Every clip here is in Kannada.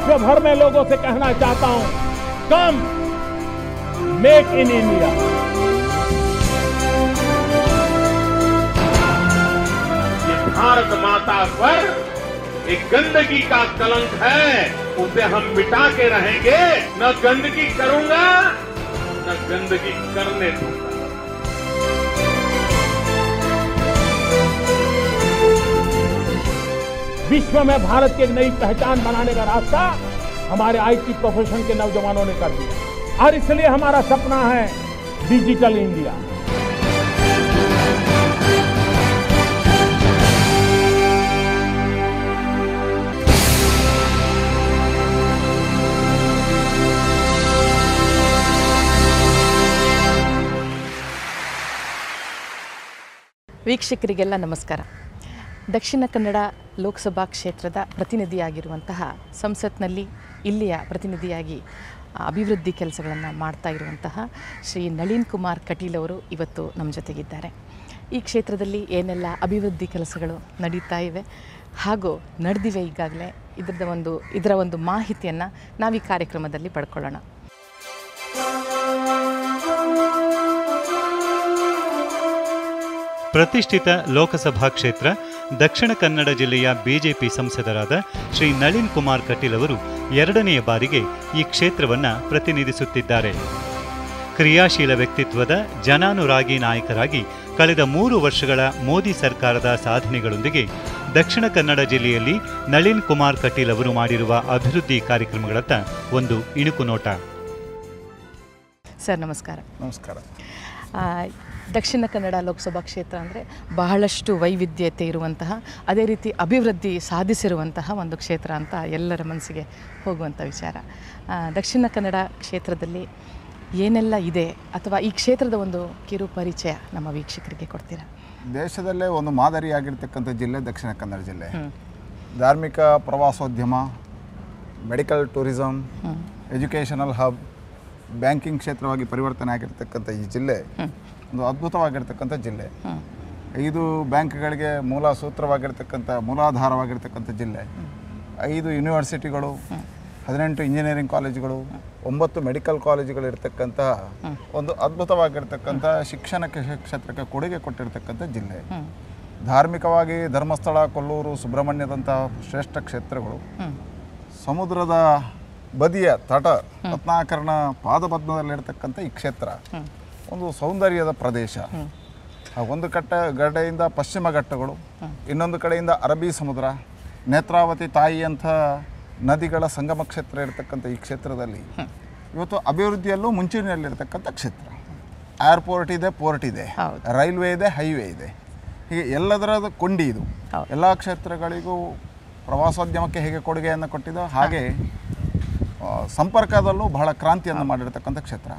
विश्व भर में लोगों से कहना चाहता हूं कम मेक इन इंडिया ये भारत माता पर एक गंदगी का कलंक है उसे हम मिटा के रहेंगे न गंदगी करूंगा न गंदगी करने दूंगा विश्व में भारत की एक नई पहचान बनाने का रास्ता हमारे आईटी प्रोफेशन के नौजवानों ने कर दिया और इसलिए हमारा सपना है डिजिटल इंडिया ವೀಕ್ಷಕರಿಗೆಲ್ಲ ನಮಸ್ಕಾರ ದಕ್ಷಿಣ ಕನ್ನಡ ಲೋಕಸಭಾ ಕ್ಷೇತ್ರದ ಪ್ರತಿನಿಧಿಯಾಗಿರುವಂತಹ ಸಂಸತ್ನಲ್ಲಿ ಇಲ್ಲಿಯ ಪ್ರತಿನಿಧಿಯಾಗಿ ಆ, ಅಭಿವೃದ್ಧಿ ಕೆಲಸಗಳನ್ನು ಮಾಡ್ತಾ ಇರುವಂತಹ ಶ್ರೀ ನಳಿನ್ ಕುಮಾರ್ ಕಟೀಲ್ ಅವರು ಇವತ್ತು ನಮ್ಮ ಜೊತೆಗಿದ್ದಾರೆ ಈ ಕ್ಷೇತ್ರದಲ್ಲಿ ಏನೆಲ್ಲ ಅಭಿವೃದ್ಧಿ ಕೆಲಸಗಳು ನಡೀತಾ ಇವೆ ಹಾಗೂ ನಡೆದಿವೆ ಈಗಾಗಲೇ ಇದರದ ಒಂದು ಇದರ ಒಂದು ಮಾಹಿತಿಯನ್ನು ನಾವು ಈ ಕಾರ್ಯಕ್ರಮದಲ್ಲಿ ಪಡ್ಕೊಳ್ಳೋಣ ಪ್ರತಿಷ್ಠಿತ ಲೋಕಸಭಾ ಕ್ಷೇತ್ರ ದಕ್ಷಿಣ ಕನ್ನಡ ಜಿಲ್ಲೆಯ ಬಿಜೆಪಿ ಸಂಸದರಾದ ಶ್ರೀ ನಳಿನ್ ಕುಮಾರ್ ಕಟೀಲ್ ಅವರು ಎರಡನೆಯ ಬಾರಿಗೆ ಈ ಕ್ಷೇತ್ರವನ್ನು ಪ್ರತಿನಿಧಿಸುತ್ತಿದ್ದಾರೆ ಕ್ರಿಯಾಶೀಲ ವ್ಯಕ್ತಿತ್ವದ ಜನಾನುರಾಗಿ ನಾಯಕರಾಗಿ ಕಳೆದ ಮೂರು ವರ್ಷಗಳ ಮೋದಿ ಸರ್ಕಾರದ ಸಾಧನೆಗಳೊಂದಿಗೆ ದಕ್ಷಿಣ ಕನ್ನಡ ಜಿಲ್ಲೆಯಲ್ಲಿ ನಳಿನ್ ಕುಮಾರ್ ಕಟೀಲ್ ಅವರು ಮಾಡಿರುವ ಅಭಿವೃದ್ಧಿ ಕಾರ್ಯಕ್ರಮಗಳತ್ತ ಒಂದು ಇಣುಕು ನೋಟ ಸರ್ ನಮಸ್ಕಾರ ನಮಸ್ಕಾರ ಆ, ದಕ್ಷಿಣ ಕನ್ನಡ ಲೋಕಸಭಾ ಕ್ಷೇತ್ರ ಅಂದರೆ ಬಹಳಷ್ಟು ವೈವಿಧ್ಯತೆ ಇರುವಂತಹ ಅದೇ ರೀತಿ ಅಭಿವೃದ್ಧಿ ಸಾಧಿಸಿರುವಂತಹ ಒಂದು ಕ್ಷೇತ್ರ ಅಂತ ಎಲ್ಲರ ಮನಸ್ಸಿಗೆ ಹೋಗುವಂಥ ವಿಚಾರ ಆ, ದಕ್ಷಿಣ ಕನ್ನಡ ಕ್ಷೇತ್ರದಲ್ಲಿ ಏನೆಲ್ಲ ಇದೆ ಅಥವಾ ಈ ಕ್ಷೇತ್ರದ ಒಂದು ಕಿರು ಪರಿಚಯ ನಮ್ಮ ವೀಕ್ಷಕರಿಗೆ ಕೊಡ್ತೀರಾ ದೇಶದಲ್ಲೇ ಒಂದು ಮಾದರಿಯಾಗಿರ್ತಕ್ಕಂಥ ಜಿಲ್ಲೆ ದಕ್ಷಿಣ ಕನ್ನಡ ಜಿಲ್ಲೆ ಹ್ಮ್. ಧಾರ್ಮಿಕ ಪ್ರವಾಸೋದ್ಯಮ medical tourism educational hub banking ಕ್ಷೇತ್ರವಾಗಿ ಪರಿವರ್ತನೆ ಆಗಿರ್ತಕ್ಕಂಥ ಈ ಜಿಲ್ಲೆ ಒಂದು ಅದ್ಭುತವಾಗಿರ್ತಕ್ಕಂಥ ಜಿಲ್ಲೆ ಹ್ಮ್. ಐದು ಬ್ಯಾಂಕ್ಗಳಿಗೆ ಮೂಲ ಸೂತ್ರವಾಗಿರ್ತಕ್ಕಂಥ ಮೂಲಾಧಾರವಾಗಿರ್ತಕ್ಕಂಥ ಜಿಲ್ಲೆ ಐದು ಯೂನಿವರ್ಸಿಟಿಗಳು ಹದಿನೆಂಟು ಇಂಜಿನಿಯರಿಂಗ್ ಕಾಲೇಜುಗಳು ಒಂಬತ್ತು ಮೆಡಿಕಲ್ ಕಾಲೇಜುಗಳು ಇರ್ತಕ್ಕಂಥ ಒಂದು ಅದ್ಭುತವಾಗಿರ್ತಕ್ಕಂಥ ಶಿಕ್ಷಣ ಕ್ಷೇ- ಕ್ಷೇತ್ರಕ್ಕೆ ಕೊಡುಗೆ ಕೊಟ್ಟಿರ್ತಕ್ಕಂಥ ಜಿಲ್ಲೆ ಹ್ಮ್. ಧಾರ್ಮಿಕವಾಗಿ ಧರ್ಮಸ್ಥಳ ಕೊಲ್ಲೂರು ಸುಬ್ರಹ್ಮಣ್ಯದಂಥ ಶ್ರೇಷ್ಠ ಕ್ಷೇತ್ರಗಳು ಹ್ಮ್. ಸಮುದ್ರದ ಬದಿಯ ತಟ ರತ್ನಾಕರಣ ಪಾದಪದ್ಮದಲ್ಲಿರ್ತಕ್ಕಂಥ ಈ ಕ್ಷೇತ್ರ ಒಂದು ಸೌಂದರ್ಯದ ಪ್ರದೇಶ ಆ ಒಂದು ಕಟ್ಟ ಗಡ್ಡೆಯಿಂದ ಪಶ್ಚಿಮ ಘಟ್ಟಗಳು ಇನ್ನೊಂದು ಕಡೆಯಿಂದ ಅರಬ್ಬಿ ಸಮುದ್ರ ನೇತ್ರಾವತಿ ತಾಯಿ ಅಂತ ನದಿಗಳ ಸಂಗಮ ಕ್ಷೇತ್ರ ಇರತಕ್ಕಂಥ ಈ ಕ್ಷೇತ್ರದಲ್ಲಿ ಇವತ್ತು ಅಭಿವೃದ್ಧಿಯಲ್ಲೂ ಮುಂಚೂಣಿಯಲ್ಲಿರ್ತಕ್ಕಂಥ ಕ್ಷೇತ್ರ ಏರ್ಪೋರ್ಟ್ ಇದೆ ಪೋರ್ಟ್ ಇದೆ ಹೌದು. ರೈಲ್ವೆ ಇದೆ ಹೈವೇ ಇದೆ ಹೀಗೆ ಎಲ್ಲದರ ಕೊಂಡಿ ಇದು ಹೌದು. ಎಲ್ಲ ಕ್ಷೇತ್ರಗಳಿಗೂ ಪ್ರವಾಸೋದ್ಯಮಕ್ಕೆ ಹೇಗೆ ಕೊಡುಗೆಯನ್ನು ಕೊಟ್ಟಿದೋ ಹಾಗೆ ಆ, ಸಂಪರ್ಕದಲ್ಲೂ ಬಹಳ ಕ್ರಾಂತಿಯನ್ನು ಮಾಡಿರ್ತಕ್ಕಂಥ ಕ್ಷೇತ್ರ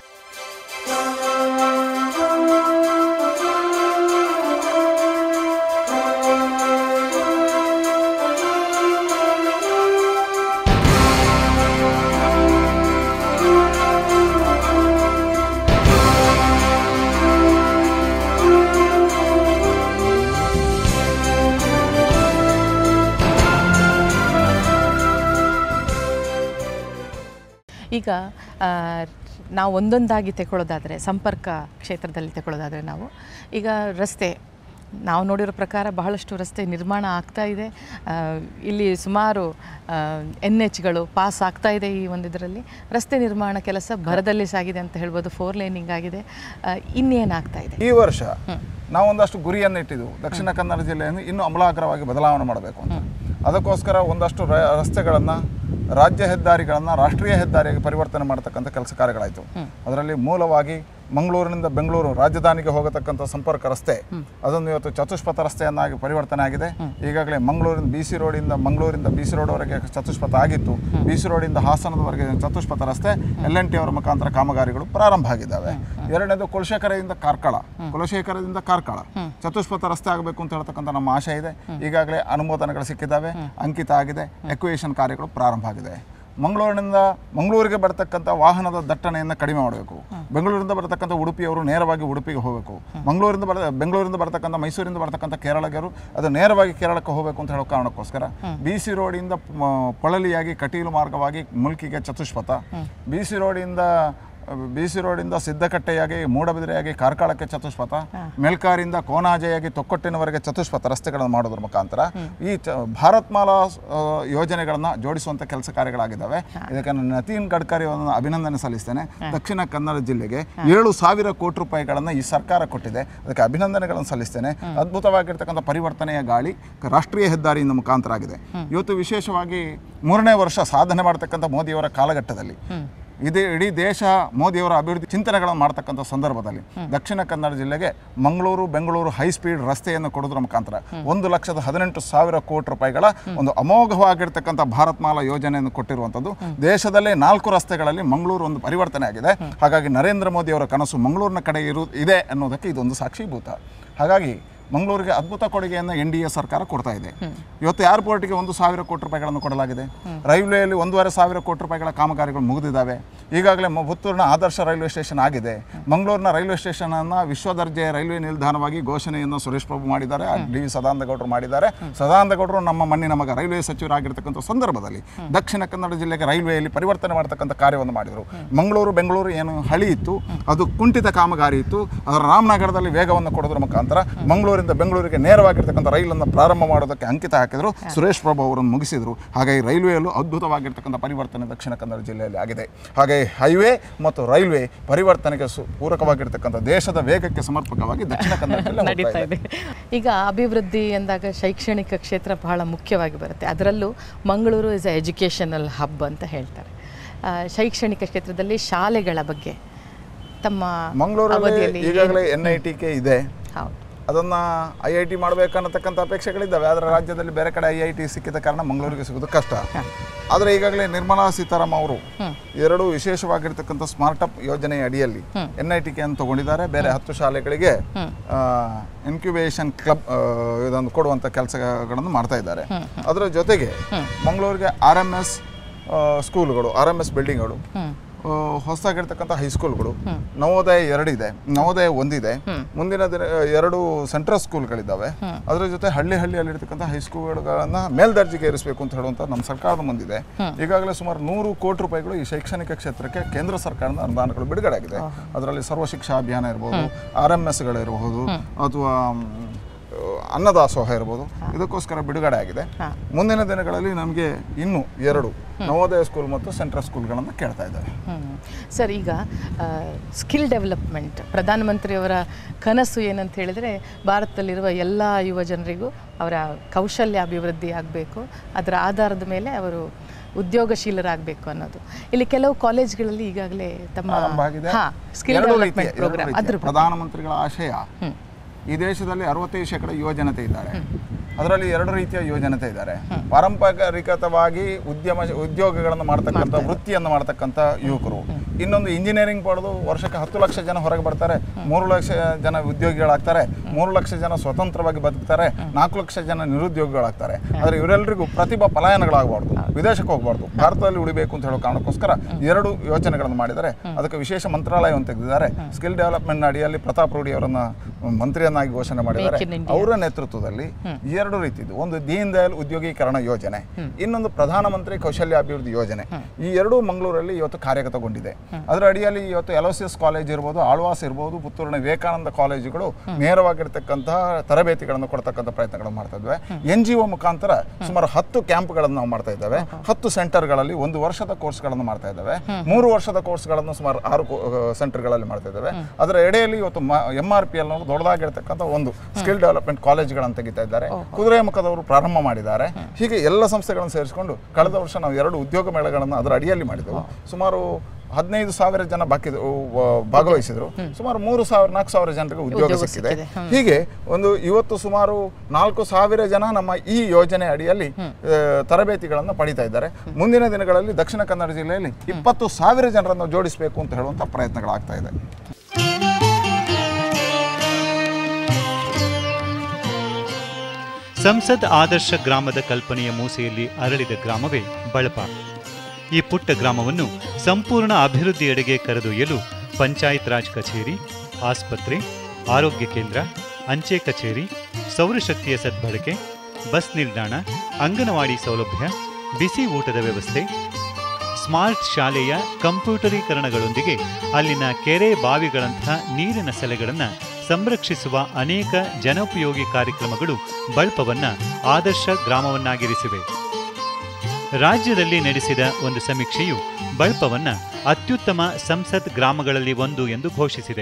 ಈಗ ಆ, ನಾವು ಒಂದೊಂದಾಗಿ ತಗೊಳ್ಳೋದಾದರೆ ಸಂಪರ್ಕ ಕ್ಷೇತ್ರದಲ್ಲಿ ತಗೊಳ್ಳೋದಾದರೆ ನಾವು ಈಗ ರಸ್ತೆ ನಾವು ನೋಡಿರೋ ಪ್ರಕಾರ ಬಹಳಷ್ಟು ರಸ್ತೆ ನಿರ್ಮಾಣ ಆಗ್ತಾ ಇದೆ ಆ, ಇಲ್ಲಿ ಸುಮಾರು ಎನ್ ಎಚ್ಗಳು ಪಾಸ್ ಆಗ್ತಾ ಇದೆ ಈ ಒಂದು ಇದರಲ್ಲಿ ರಸ್ತೆ ನಿರ್ಮಾಣ ಕೆಲಸ ಭರದಲ್ಲಿ ಸಾಗಿದೆ ಅಂತ ಹೇಳ್ಬೋದು ಫೋರ್ ಲೈನಿಂಗ್ ಆಗಿದೆ ಆ, ಇನ್ನೇನಾಗ್ತಾ ಇದೆ ಈ ವರ್ಷ ನಾವು ಒಂದಷ್ಟು ಗುರಿಯನ್ನು ಇಟ್ಟಿದ್ದೆವು ದಕ್ಷಿಣ ಕನ್ನಡ ಜಿಲ್ಲೆಯನ್ನು ಇನ್ನೂ ಅಮಲಾಗ್ರವಾಗಿ ಬದಲಾವಣೆ ಮಾಡಬೇಕು ಅಂತ ಅದಕ್ಕೋಸ್ಕರ ಒಂದಷ್ಟು ರ- ರಸ್ತೆಗಳನ್ನು ರಾಜ್ಯ ಹೆದ್ದಾರಿಗಳನ್ನು ರಾಷ್ಟ್ರೀಯ ಹೆದ್ದಾರಿಯಾಗಿ ಪರಿವರ್ತನೆ ಮಾಡತಕ್ಕಂಥ ಕೆಲಸ ಕಾರ್ಯಗಳಾಯಿತು ಅದರಲ್ಲಿ ಮೂಲವಾಗಿ ಮಂಗಳೂರಿನಿಂದ ಬೆಂಗಳೂರು ರಾಜಧಾನಿಗೆ ಹೋಗತಕ್ಕಂಥ ಸಂಪರ್ಕ ರಸ್ತೆ ಅದನ್ನು ಇವತ್ತು ಚತುಷ್ಪಥ ರಸ್ತೆಯನ್ನಾಗಿ ಪರಿವರ್ತನೆ ಆಗಿದೆ ಈಗಾಗಲೇ ಮಂಗಳೂರಿನ ಬಿ ಸಿ ರೋಡಿಂದ ಮಂಗಳೂರಿಂದ ಬಿ ಸಿ ರೋಡ್ವರೆಗೆ ಚತುಷ್ಪಥ ಆಗಿತ್ತು ಬಿ ಸಿ ರೋಡಿಂದ ಹಾಸನದವರೆಗೆ ಚತುಷ್ಪಥ ರಸ್ತೆ ಎಲ್ ಎನ್ ಟಿ ಅವರ ಮುಖಾಂತರ ಕಾಮಗಾರಿಗಳು ಪ್ರಾರಂಭ ಆಗಿದ್ದಾವೆ ಎರಡನೇದು ಕುಲಶೇಖರದಿಂದ ಕಾರ್ಕಳ ಕುಲಶೇಖರದಿಂದ ಕಾರ್ಕಳ ಚತುಷ್ಪಥ ರಸ್ತೆ ಆಗಬೇಕು ಅಂತ ಹೇಳ್ತಕ್ಕಂಥ ನಮ್ಮ ಆಶೆ ಇದೆ ಈಗಾಗಲೇ ಅನುಮೋದನೆಗಳು ಸಿಕ್ಕಿದ್ದಾವೆ ಅಂಕಿತ ಆಗಿದೆ ಎಕ್ವೇಷನ್ ಕಾರ್ಯಗಳು ಪ್ರಾರಂಭ ಆಗಿದೆ ಮಂಗಳೂರಿನಿಂದ ಮಂಗಳೂರಿಗೆ ಬರ್ತಕ್ಕಂಥ ವಾಹನದ ದಟ್ಟಣೆಯನ್ನು ಕಡಿಮೆ ಮಾಡಬೇಕು ಬೆಂಗಳೂರಿಂದ ಬರ್ತಕ್ಕಂಥ ಉಡುಪಿಯವರು ನೇರವಾಗಿ ಉಡುಪಿಗೆ ಹೋಗಬೇಕು ಮಂಗಳೂರಿಂದ ಬರ ಬೆಂಗಳೂರಿಂದ ಬರ್ತಕ್ಕಂಥ ಮೈಸೂರಿಂದ ಬರ್ತಕ್ಕಂಥ ಕೇರಳಿಗರು ಅದು ನೇರವಾಗಿ ಕೇರಳಕ್ಕೆ ಹೋಗಬೇಕು ಅಂತ ಹೇಳೋ ಕಾರಣಕ್ಕೋಸ್ಕರ ಬಿ ಸಿ ರೋಡಿಂದ ಮ, ಪೊಳಲಿಯಾಗಿ ಕಟೀಲು ಮಾರ್ಗವಾಗಿ ಮುಲ್ಕಿಗೆ ಚತುಷ್ಪಥ ಬಿ ಸಿ ರೋಡಿಂದ ಬಿ ಸಿ ರೋಡಿಂದ ಸಿದ್ದಕಟ್ಟೆಯಾಗಿ ಮೂಡಬಿದಿರೆಯಾಗಿ ಕಾರ್ಕಳಕ್ಕೆ ಚತುಷ್ಪಥ ಮೆಲ್ಕಾರಿಂದ ಕೋನಾಜೆಯಾಗಿ ತೊಕ್ಕೊಟ್ಟಿನವರೆಗೆ ಚತುಷ್ಪಥ ರಸ್ತೆಗಳನ್ನು ಮಾಡೋದ್ರ ಮುಖಾಂತರ ಈ ಚ ಭಾರತ್ ಮಾಲಾ ಆ, ಯೋಜನೆಗಳನ್ನ ಜೋಡಿಸುವಂಥ ಕೆಲಸ ಕಾರ್ಯಗಳಾಗಿದ್ದಾವೆ ಇದಕ್ಕೆ ನಾನು ನಿತಿನ್ ಗಡ್ಕರಿ ಅವರನ್ನು ಅಭಿನಂದನೆ ಸಲ್ಲಿಸ್ತೇನೆ ದಕ್ಷಿಣ ಕನ್ನಡ ಜಿಲ್ಲೆಗೆ ಏಳು ಸಾವಿರ ಕೋಟಿ ರೂಪಾಯಿಗಳನ್ನು ಈ ಸರ್ಕಾರ ಕೊಟ್ಟಿದೆ ಅದಕ್ಕೆ ಅಭಿನಂದನೆಗಳನ್ನು ಸಲ್ಲಿಸ್ತೇನೆ ಅದ್ಭುತವಾಗಿರ್ತಕ್ಕಂಥ ಪರಿವರ್ತನೆಯ ಗಾಳಿ ಕ- ರಾಷ್ಟ್ರೀಯ ಹೆದ್ದಾರಿಯಿಂದ ಮುಖಾಂತರ ಆಗಿದೆ ಇವತ್ತು ವಿಶೇಷವಾಗಿ ಮೂರನೇ ವರ್ಷ ಸಾಧನೆ ಮಾಡ್ತಕ್ಕಂಥ ಮೋದಿಯವರ ಕಾಲಘಟ್ಟದಲ್ಲಿ ಇದೇ ಇಡೀ ದೇಶ ಮೋದಿಯವರ ಅಭಿವೃದ್ಧಿ ಚಿಂತನೆಗಳನ್ನು ಮಾಡ್ತಕ್ಕಂಥ ಸಂದರ್ಭದಲ್ಲಿ ದಕ್ಷಿಣ ಕನ್ನಡ ಜಿಲ್ಲೆಗೆ ಮಂಗಳೂರು ಬೆಂಗಳೂರು ಹೈ ಸ್ಪೀಡ್ ರಸ್ತೆಯನ್ನು ಕೊಡೋದ್ರ ಮುಖಾಂತರ ಒಂದು ಲಕ್ಷದ ಹದಿನೆಂಟು ಸಾವಿರ ಕೋಟಿ ರೂಪಾಯಿಗಳ ಒಂದು ಅಮೋಘವಾಗಿರ್ತಕ್ಕಂಥ ಭಾರತ್ ಮಾಲಾ ಯೋಜನೆಯನ್ನು ಕೊಟ್ಟಿರುವಂಥದ್ದು ದೇಶದಲ್ಲೇ ನಾಲ್ಕು ರಸ್ತೆಗಳಲ್ಲಿ ಮಂಗಳೂರು ಒಂದು ಪರಿವರ್ತನೆ ಆಗಿದೆ ಹಾಗಾಗಿ ನರೇಂದ್ರ ಮೋದಿ ಅವರ ಕನಸು ಮಂಗಳೂರಿನ ಕಡೆ ಇರು ಇದೆ ಅನ್ನೋದಕ್ಕೆ ಇದೊಂದು ಸಾಕ್ಷೀಭೂತ ಹಾಗಾಗಿ ಮಂಗಳೂರಿಗೆ ಅದ್ಭುತ ಕೊಡುಗೆಯನ್ನು ಎನ್ ಡಿ ಎ ಸರ್ಕಾರ ಕೊಡ್ತಾ ಇದೆ ಇವತ್ತು ಏರ್ಪೋರ್ಟ್ಗೆ ಒಂದು ಸಾವಿರ ಕೋಟಿ ರೂಪಾಯಿಗಳನ್ನು ಕೊಡಲಾಗಿದೆ ರೈಲ್ವೆಯಲ್ಲಿ ಒಂದೂವರೆ ಸಾವಿರ ಕೋಟಿ ರೂಪಾಯಿಗಳ ಕಾಮಗಾರಿಗಳು ಮುಗಿದಿದ್ದಾವೆ ಈಗಾಗಲೇ ಮ- ಪುತ್ತೂರಿನ ಆದರ್ಶ ರೈಲ್ವೆ ಸ್ಟೇಷನ್ ಆಗಿದೆ ಮಂಗಳೂರಿನ ರೈಲ್ವೆ ಸ್ಟೇಷನನ್ನು ವಿಶ್ವ ದರ್ಜೆಯ ರೈಲ್ವೆ ನಿಲ್ದಾಣವಾಗಿ ಘೋಷಣೆಯನ್ನು ಸುರೇಶ್ ಪ್ರಭು ಮಾಡಿದ್ದಾರೆ ಡಿ ವಿ ಸದಾನಂದ ಗೌಡರು ಮಾಡಿದ್ದಾರೆ ಸದಾನಂದ ಗೌಡರು ನಮ್ಮ ಮಣ್ಣಿನ ಮಗ ರೈಲ್ವೆ ಸಚಿವರಾಗಿರ್ತಕ್ಕಂಥ ಸಂದರ್ಭದಲ್ಲಿ ದಕ್ಷಿಣ ಕನ್ನಡ ಜಿಲ್ಲೆಗೆ ರೈಲ್ವೆಯಲ್ಲಿ ಪರಿವರ್ತನೆ ಮಾಡ್ತಕ್ಕಂಥ ಕಾರ್ಯವನ್ನು ಮಾಡಿದರು ಮಂಗಳೂರು ಬೆಂಗಳೂರು ಏನು ಹಳಿ ಇತ್ತು ಅದು ಕುಂಠಿತ ಕಾಮಗಾರಿ ಇತ್ತು ಅದರ ರಾಮನಗರದಲ್ಲಿ ವೇಗವನ್ನು ಕೊಡೋದ್ರ ಮುಖಾಂತರ ಮಂಗಳೂರಿಂದ ಬೆಂಗಳೂರಿಗೆ ನೇರವಾಗಿರ್ತಕ್ಕಂಥ ರೈಲನ್ನು ಪ್ರಾರಂಭ ಮಾಡೋದಕ್ಕೆ ಅಂಕಿತ ಹಾಕಿದರು ಸುರೇಶ್ ಪ್ರಭು ಅವರನ್ನು ಮುಗಿಸಿದರು ಹಾಗಾಗಿ ರೈಲ್ವೆಯಲ್ಲೂ ಅದ್ಭುತವಾಗಿರ್ತಕ್ಕಂಥ ಪರಿವರ್ತನೆ ದಕ್ಷಿಣ ಕನ್ನಡ ಜಿಲ್ಲೆಯಲ್ಲಿ ಆಗಿದೆ ಹಾಗೆ ಹೈವೇ ಮತ್ತು ರೈಲ್ವೆ ಪರಿವರ್ತನೆಗೆ ಸು ಪೂರಕವಾಗಿರ್ತಕ್ಕಂಥ ದೇಶದ ವೇಗಕ್ಕೆ ಸಮರ್ಪಕವಾಗಿ ದಕ್ಷಿಣ ಕನ್ನಡ ಜಿಲ್ಲೆ ಹೋಗ್ತಾ ನಡೀತಾ ಇದೆ ಇದೆ ಈಗ ಅಭಿವೃದ್ಧಿ ಎಂದಾಗ ಶೈಕ್ಷಣಿಕ ಕ್ಷೇತ್ರ ಬಹಳ ಮುಖ್ಯವಾಗಿ ಬರುತ್ತೆ ಅದರಲ್ಲೂ Mangaluru is a educational hub ಅಂತ ಹೇಳ್ತಾರೆ ಆ, ಶೈಕ್ಷಣಿಕ ಕ್ಷೇತ್ರದಲ್ಲಿ ಶಾಲೆಗಳ ಬಗ್ಗೆ ತಮ್ಮ ಮಂಗಳೂರಲ್ಲಿ ಅವಧಿಯಲ್ಲಿ ಈಗಾಗಲೇ ಎನ್ ಐ ಟಿ ಕೆ ಇದೆ ಹೌದು ಅದನ್ನು ಐ ಐ ಟಿ ಮಾಡಬೇಕನ್ನತಕ್ಕಂಥ ಅಪೇಕ್ಷೆಗಳಿದ್ದಾವೆ ಆದರೆ ರಾಜ್ಯದಲ್ಲಿ ಬೇರೆ ಕಡೆ ಐ ಐ ಟಿ ಸಿಕ್ಕಿದ ಕಾರಣ ಮಂಗಳೂರಿಗೆ ಸಿಗೋದು ಕಷ್ಟ ಆದರೆ ಈಗಾಗಲೇ ನಿರ್ಮಲಾ ಸೀತಾರಾಮ್ ಅವರು ಎರಡು ವಿಶೇಷವಾಗಿರ್ತಕ್ಕಂಥ ಸ್ಮಾರ್ಟ್ ಅಪ್ ಯೋಜನೆಯ ಅಡಿಯಲ್ಲಿ ಎನ್ ಐ ಟಿ ಕೆ ಅನ್ನು ತಗೊಂಡಿದ್ದಾರೆ ಬೇರೆ ಹತ್ತು ಶಾಲೆಗಳಿಗೆ ಇನ್ಕ್ಯುಬೇಷನ್ ಕ್ಲಬ್ ಇದನ್ನು ಕೊಡುವಂಥ ಕೆಲಸಗಳನ್ನು ಮಾಡ್ತಾ ಇದ್ದಾರೆ ಅದರ ಜೊತೆಗೆ ಮಂಗಳೂರಿಗೆ ಆರ್ ಎಮ್ ಎಸ್ ಸ್ಕೂಲ್ಗಳು ಆರ್ ಎಮ್ ಎಸ್ ಬಿಲ್ಡಿಂಗ್ಗಳು ಆ, ಹೊಸದಾಗಿರ್ತಕ್ಕಂಥ ಹೈಸ್ಕೂಲ್ಗಳು ನವೋದಯ ಎರಡಿದೆ ನವೋದಯ ಒಂದಿದೆ ಮುಂದಿನ ದಿನ ಎರಡು ಸೆಂಟ್ರಲ್ ಸ್ಕೂಲ್ಗಳಿದ್ದಾವೆ ಅದರ ಜೊತೆ ಹಳ್ಳಿ ಹಳ್ಳಿಯಲ್ಲಿರ್ತಕ್ಕಂಥ ಹೈಸ್ಕೂಲ್ಗಳನ್ನ ಮೇಲ್ದರ್ಜೆಗೆ ಏರಿಸಬೇಕು ಅಂತ ಹೇಳುವಂಥ ನಮ್ಮ ಸರ್ಕಾರದ ಮುಂದಿದೆ ಈಗಾಗಲೇ ಸುಮಾರು ನೂರು ಕೋಟಿ ರೂಪಾಯಿಗಳು ಈ ಶೈಕ್ಷಣಿಕ ಕ್ಷೇತ್ರಕ್ಕೆ ಕೇಂದ್ರ ಸರ್ಕಾರದ ಅನುದಾನಗಳು ಬಿಡುಗಡೆ ಆಗಿದೆ ಅದರಲ್ಲಿ ಸರ್ವ ಶಿಕ್ಷಾ ಅಭಿಯಾನ ಇರಬಹುದು ಆರ್ ಎಮ್ ಎಸ್ಗಳಿರಬಹುದು ಅಥವಾ ಮ್, ಅನ್ನದಾಸೋಹ ಇರ್ಬೋದು ಇದಕ್ಕೋಸ್ಕರ ಬಿಡುಗಡೆ ಆಗಿದೆ ಮುಂದಿನ ದಿನಗಳಲ್ಲಿ ನಮಗೆ ಇನ್ನು ಎರಡು ನವೋದಯ ಸ್ಕೂಲ್ ಮತ್ತು ಸೆಂಟ್ರಲ್ ಸ್ಕೂಲ್ಗಳನ್ನು ಕೇಳ್ತಾ ಇದ್ದಾರೆ ಹ್ಮ್. ಸರ್ ಈಗ ಸ್ಕಿಲ್ ಡೆವಲಪ್ಮೆಂಟ್ ಪ್ರಧಾನಮಂತ್ರಿಯವರ ಕನಸು ಏನಂತ ಹೇಳಿದರೆ ಭಾರತದಲ್ಲಿರುವ ಎಲ್ಲ ಯುವ ಜನರಿಗೂ ಅವರ ಕೌಶಲ್ಯ ಅಭಿವೃದ್ಧಿ ಆಗಬೇಕು ಅದರ ಆಧಾರದ ಮೇಲೆ ಅವರು ಉದ್ಯೋಗಶೀಲರಾಗಬೇಕು ಅನ್ನೋದು ಇಲ್ಲಿ ಕೆಲವು ಕಾಲೇಜ್ಗಳಲ್ಲಿ ಈಗಾಗಲೇ ತಮ್ಮ ಆರಂಭ ಆಗಿದೆ ಹಾ ಸ್ಕಿಲ್ ಎರಡು ರೀತಿಯ- ಡೆವಲಪ್ಮೆಂಟ್ ಎರಡು ಪ್ರೋಗ್ರಾಮ್ ರೀತಿಯ ಅದ್ರ ಬಗ್ಗೆ ಪ್ರಧಾನಮಂತ್ರಿಗಳ ಆಶಯ ಈ ದೇಶದಲ್ಲಿ ಅರವತ್ತೈದು ಶೇಕಡ ಯುವ ಜನತೆ ಇದ್ದಾರೆ ಅದರಲ್ಲಿ ಎರಡು ರೀತಿಯ ಯುವ ಜನತೆ ಇದ್ದಾರೆ ಪಾರಂಪರಿಕತವಾಗಿ ಉದ್ಯಮ ಉದ್ಯೋಗಗಳನ್ನು ಮಾಡ್ತಕ್ಕಂಥ ವೃತ್ತಿಯನ್ನು ಮಾಡ್ತಕ್ಕಂಥ ಯುವಕರು ಇನ್ನೊಂದು ಇಂಜಿನಿಯರಿಂಗ್ ಪಡೆದು ವರ್ಷಕ್ಕೆ ಹತ್ತು ಲಕ್ಷ ಜನ ಹೊರಗೆ ಬರ್ತಾರೆ ಮೂರು ಲಕ್ಷ ಜನ ಉದ್ಯೋಗಿಗಳಾಗ್ತಾರೆ ಮೂರು ಲಕ್ಷ ಜನ ಸ್ವತಂತ್ರವಾಗಿ ಬದುಕ್ತಾರೆ ನಾಲ್ಕು ಲಕ್ಷ ಜನ ನಿರುದ್ಯೋಗಿಗಳಾಗ್ತಾರೆ ಆದರೆ ಇವರೆಲ್ಲರಿಗೂ ಪ್ರತಿಭಾ ಪಲಾಯನಗಳಾಗಬಾರ್ದು ವಿದೇಶಕ್ಕೆ ಹೋಗಬಾರ್ದು ಭಾರತದಲ್ಲಿ ಉಳಿಬೇಕು ಅಂತ ಹೇಳೋ ಕಾರಣಕ್ಕೋಸ್ಕರ ಎರಡು ಯೋಚನೆಗಳನ್ನು ಮಾಡಿದ್ದಾರೆ ಅದಕ್ಕೆ ವಿಶೇಷ ಮಂತ್ರಾಲಯವನ್ನು ತೆಗೆದಿದ್ದಾರೆ ಸ್ಕಿಲ್ ಡೆವಲಪ್ಮೆಂಟ್ ಅಡಿಯಲ್ಲಿ ಪ್ರತಾಪ್ ರೂಢಿ ಅವರನ್ನ ಮಂತ್ರಿಯನ್ನಾಗಿ ಘೋಷಣೆ ಮಾಡಿದ್ದಾರೆ Make in India. ಅವರ ನೇತೃತ್ವದಲ್ಲಿ ಎರಡು ರೀತಿದು ಒಂದು ದೀನ್ ದಯಾಳ್ ಉದ್ಯೋಗೀಕರಣ ಯೋಜನೆ ಇನ್ನೊಂದು ಪ್ರಧಾನಮಂತ್ರಿ ಕೌಶಲ್ಯಾಭಿವೃದ್ಧಿ ಯೋಜನೆ ಈ ಎರಡೂ ಮಂಗಳೂರಲ್ಲಿ ಇವತ್ತು ಕಾರ್ಯಗತಗೊಂಡಿದೆ ಅದರ ಅಡಿಯಲ್ಲಿ ಇವತ್ತು ಎಲೋಸಿಯಸ್ ಕಾಲೇಜ್ ಇರ್ಬೋದು ಆಳ್ವಾಸ್ ಇರ್ಬೋದು ಪುತ್ತೂರಿನ ವಿವೇಕಾನಂದ ಕಾಲೇಜುಗಳು ನೇರವಾಗಿರ್ತಕ್ಕಂತಹ ತರಬೇತಿಗಳನ್ನು ಕೊಡ್ತಕ್ಕಂಥ ಪ್ರಯತ್ನಗಳನ್ನು ಮಾಡ್ತಾ ಇದ್ವಿ ಎನ್ ಜಿ ಒ ಮುಖಾಂತರ ಸುಮಾರು ಹತ್ತು ಕ್ಯಾಂಪ್ಗಳನ್ನು ನಾವು ಮಾಡ್ತಾ ಇದ್ದೇವೆ ಹತ್ತು ಸೆಂಟರ್ಗಳಲ್ಲಿ ಒಂದು ವರ್ಷದ ಕೋರ್ಸ್ಗಳನ್ನು ಮಾಡ್ತಾ ಇದ್ದೇವೆ ಮೂರು ವರ್ಷದ ಕೋರ್ಸ್ಗಳನ್ನು ಸುಮಾರು ಆರು ಸೆಂಟರ್ಗಳಲ್ಲಿ ಮಾಡ್ತಾ ಇದ್ದೇವೆ ಅದರ ಎಡೆಯಲ್ಲಿ ಇವತ್ತು ಎಂ ಆರ್ ಪಿ ಎಲ್ ದೊಡ್ಡದಾಗಿರ್ತಕ್ಕಂಥ ಒಂದು ಸ್ಕಿಲ್ ಡೆವಲಪ್ಮೆಂಟ್ ಕಾಲೇಜ್ಗಳನ್ನು ತೆಗಿತಾ ಇದ್ದಾರೆ ಕುದುರೆಮುಖದವರು ಪ್ರಾರಂಭ ಮಾಡಿದ್ದಾರೆ ಹೀಗೆ ಎಲ್ಲ ಸಂಸ್ಥೆಗಳನ್ನು ಸೇರಿಸಿಕೊಂಡು ಕಳೆದ ವರ್ಷ ನಾವು ಎರಡು ಉದ್ಯೋಗ ಮೇಳಗಳನ್ನು ಅದರ ಅಡಿಯಲ್ಲಿ ಮಾಡಿದೆವು ಸುಮಾರು ಹದಿನೈದು ಸಾವಿರ ಜನ ಬಾಕಿ ಭಾಗವಹಿಸಿದ್ರು ಸುಮಾರು ಮೂರು ಸಾವಿರ ನಾಲ್ಕು ಸಾವಿರ ಜನರಿಗೆ ಉದ್ಯೋಗ ಉದ್ಯೋಗ ಸಿಕ್ಕಿದೆ ಸಿಕ್ಕಿದೆ. ಹೀಗೆ ಒಂದು ಇವತ್ತು ಸುಮಾರು ನಾಲ್ಕು ಸಾವಿರ ಜನ ನಮ್ಮ ಈ ಯೋಜನೆ ಅಡಿಯಲ್ಲಿ ಆ, ತರಬೇತಿಗಳನ್ನು ಪಡಿತಾ ಇದ್ದಾರೆ ಮುಂದಿನ ದಿನಗಳಲ್ಲಿ ದಕ್ಷಿಣ ಕನ್ನಡ ಜಿಲ್ಲೆಯಲ್ಲಿ ಇಪ್ಪತ್ತು ಸಾವಿರ ಜನರನ್ನು ಜೋಡಿಸಬೇಕು ಅಂತ ಹೇಳುವಂಥ ಪ್ರಯತ್ನಗಳಾಗ್ತಾ ಇದೆ ಸಂಸದ್ ಆದರ್ಶ ಗ್ರಾಮದ ಕಲ್ಪನೆಯ ಮೂಸೆಯಲ್ಲಿ ಅರಳಿದ ಗ್ರಾಮವೇ ಬಳಪ ಈ ಪುಟ್ಟ ಗ್ರಾಮವನ್ನು ಸಂಪೂರ್ಣ ಅಭಿವೃದ್ಧಿಯೆಡೆಗೆ ಕರೆದೊಯ್ಯಲು ಪಂಚಾಯತ್ ರಾಜ್ ಕಚೇರಿ ಆಸ್ಪತ್ರೆ ಆರೋಗ್ಯ ಕೇಂದ್ರ ಅಂಚೆ ಕಚೇರಿ ಸೌರಶಕ್ತಿಯ ಸದ್ಬಳಕೆ ಬಸ್ ನಿಲ್ದಾಣ ಅಂಗನವಾಡಿ ಸೌಲಭ್ಯ ಬಿಸಿ ಊಟದ ವ್ಯವಸ್ಥೆ ಸ್ಮಾರ್ಟ್ ಶಾಲೆಯ ಕಂಪ್ಯೂಟರೀಕರಣಗಳೊಂದಿಗೆ ಅಲ್ಲಿನ ಕೆರೆ ಬಾವಿಗಳಂತಹ ನೀರಿನ ಸೆಲೆಗಳನ್ನು ಸಂರಕ್ಷಿಸುವ ಅನೇಕ ಜನೋಪಯೋಗಿ ಕಾರ್ಯಕ್ರಮಗಳು ಬಳ್ಪವನ್ನ ಆದರ್ಶ ಗ್ರಾಮವನ್ನಾಗಿರಿಸಿವೆ ರಾಜ್ಯದಲ್ಲಿ ನಡೆಸಿದ ಒಂದು ಸಮೀಕ್ಷೆಯು ಬಳ್ಪವನ್ನ ಅತ್ಯುತ್ತಮ ಸಂಸತ್ ಗ್ರಾಮಗಳಲ್ಲಿ ಒಂದು ಎಂದು ಘೋಷಿಸಿದೆ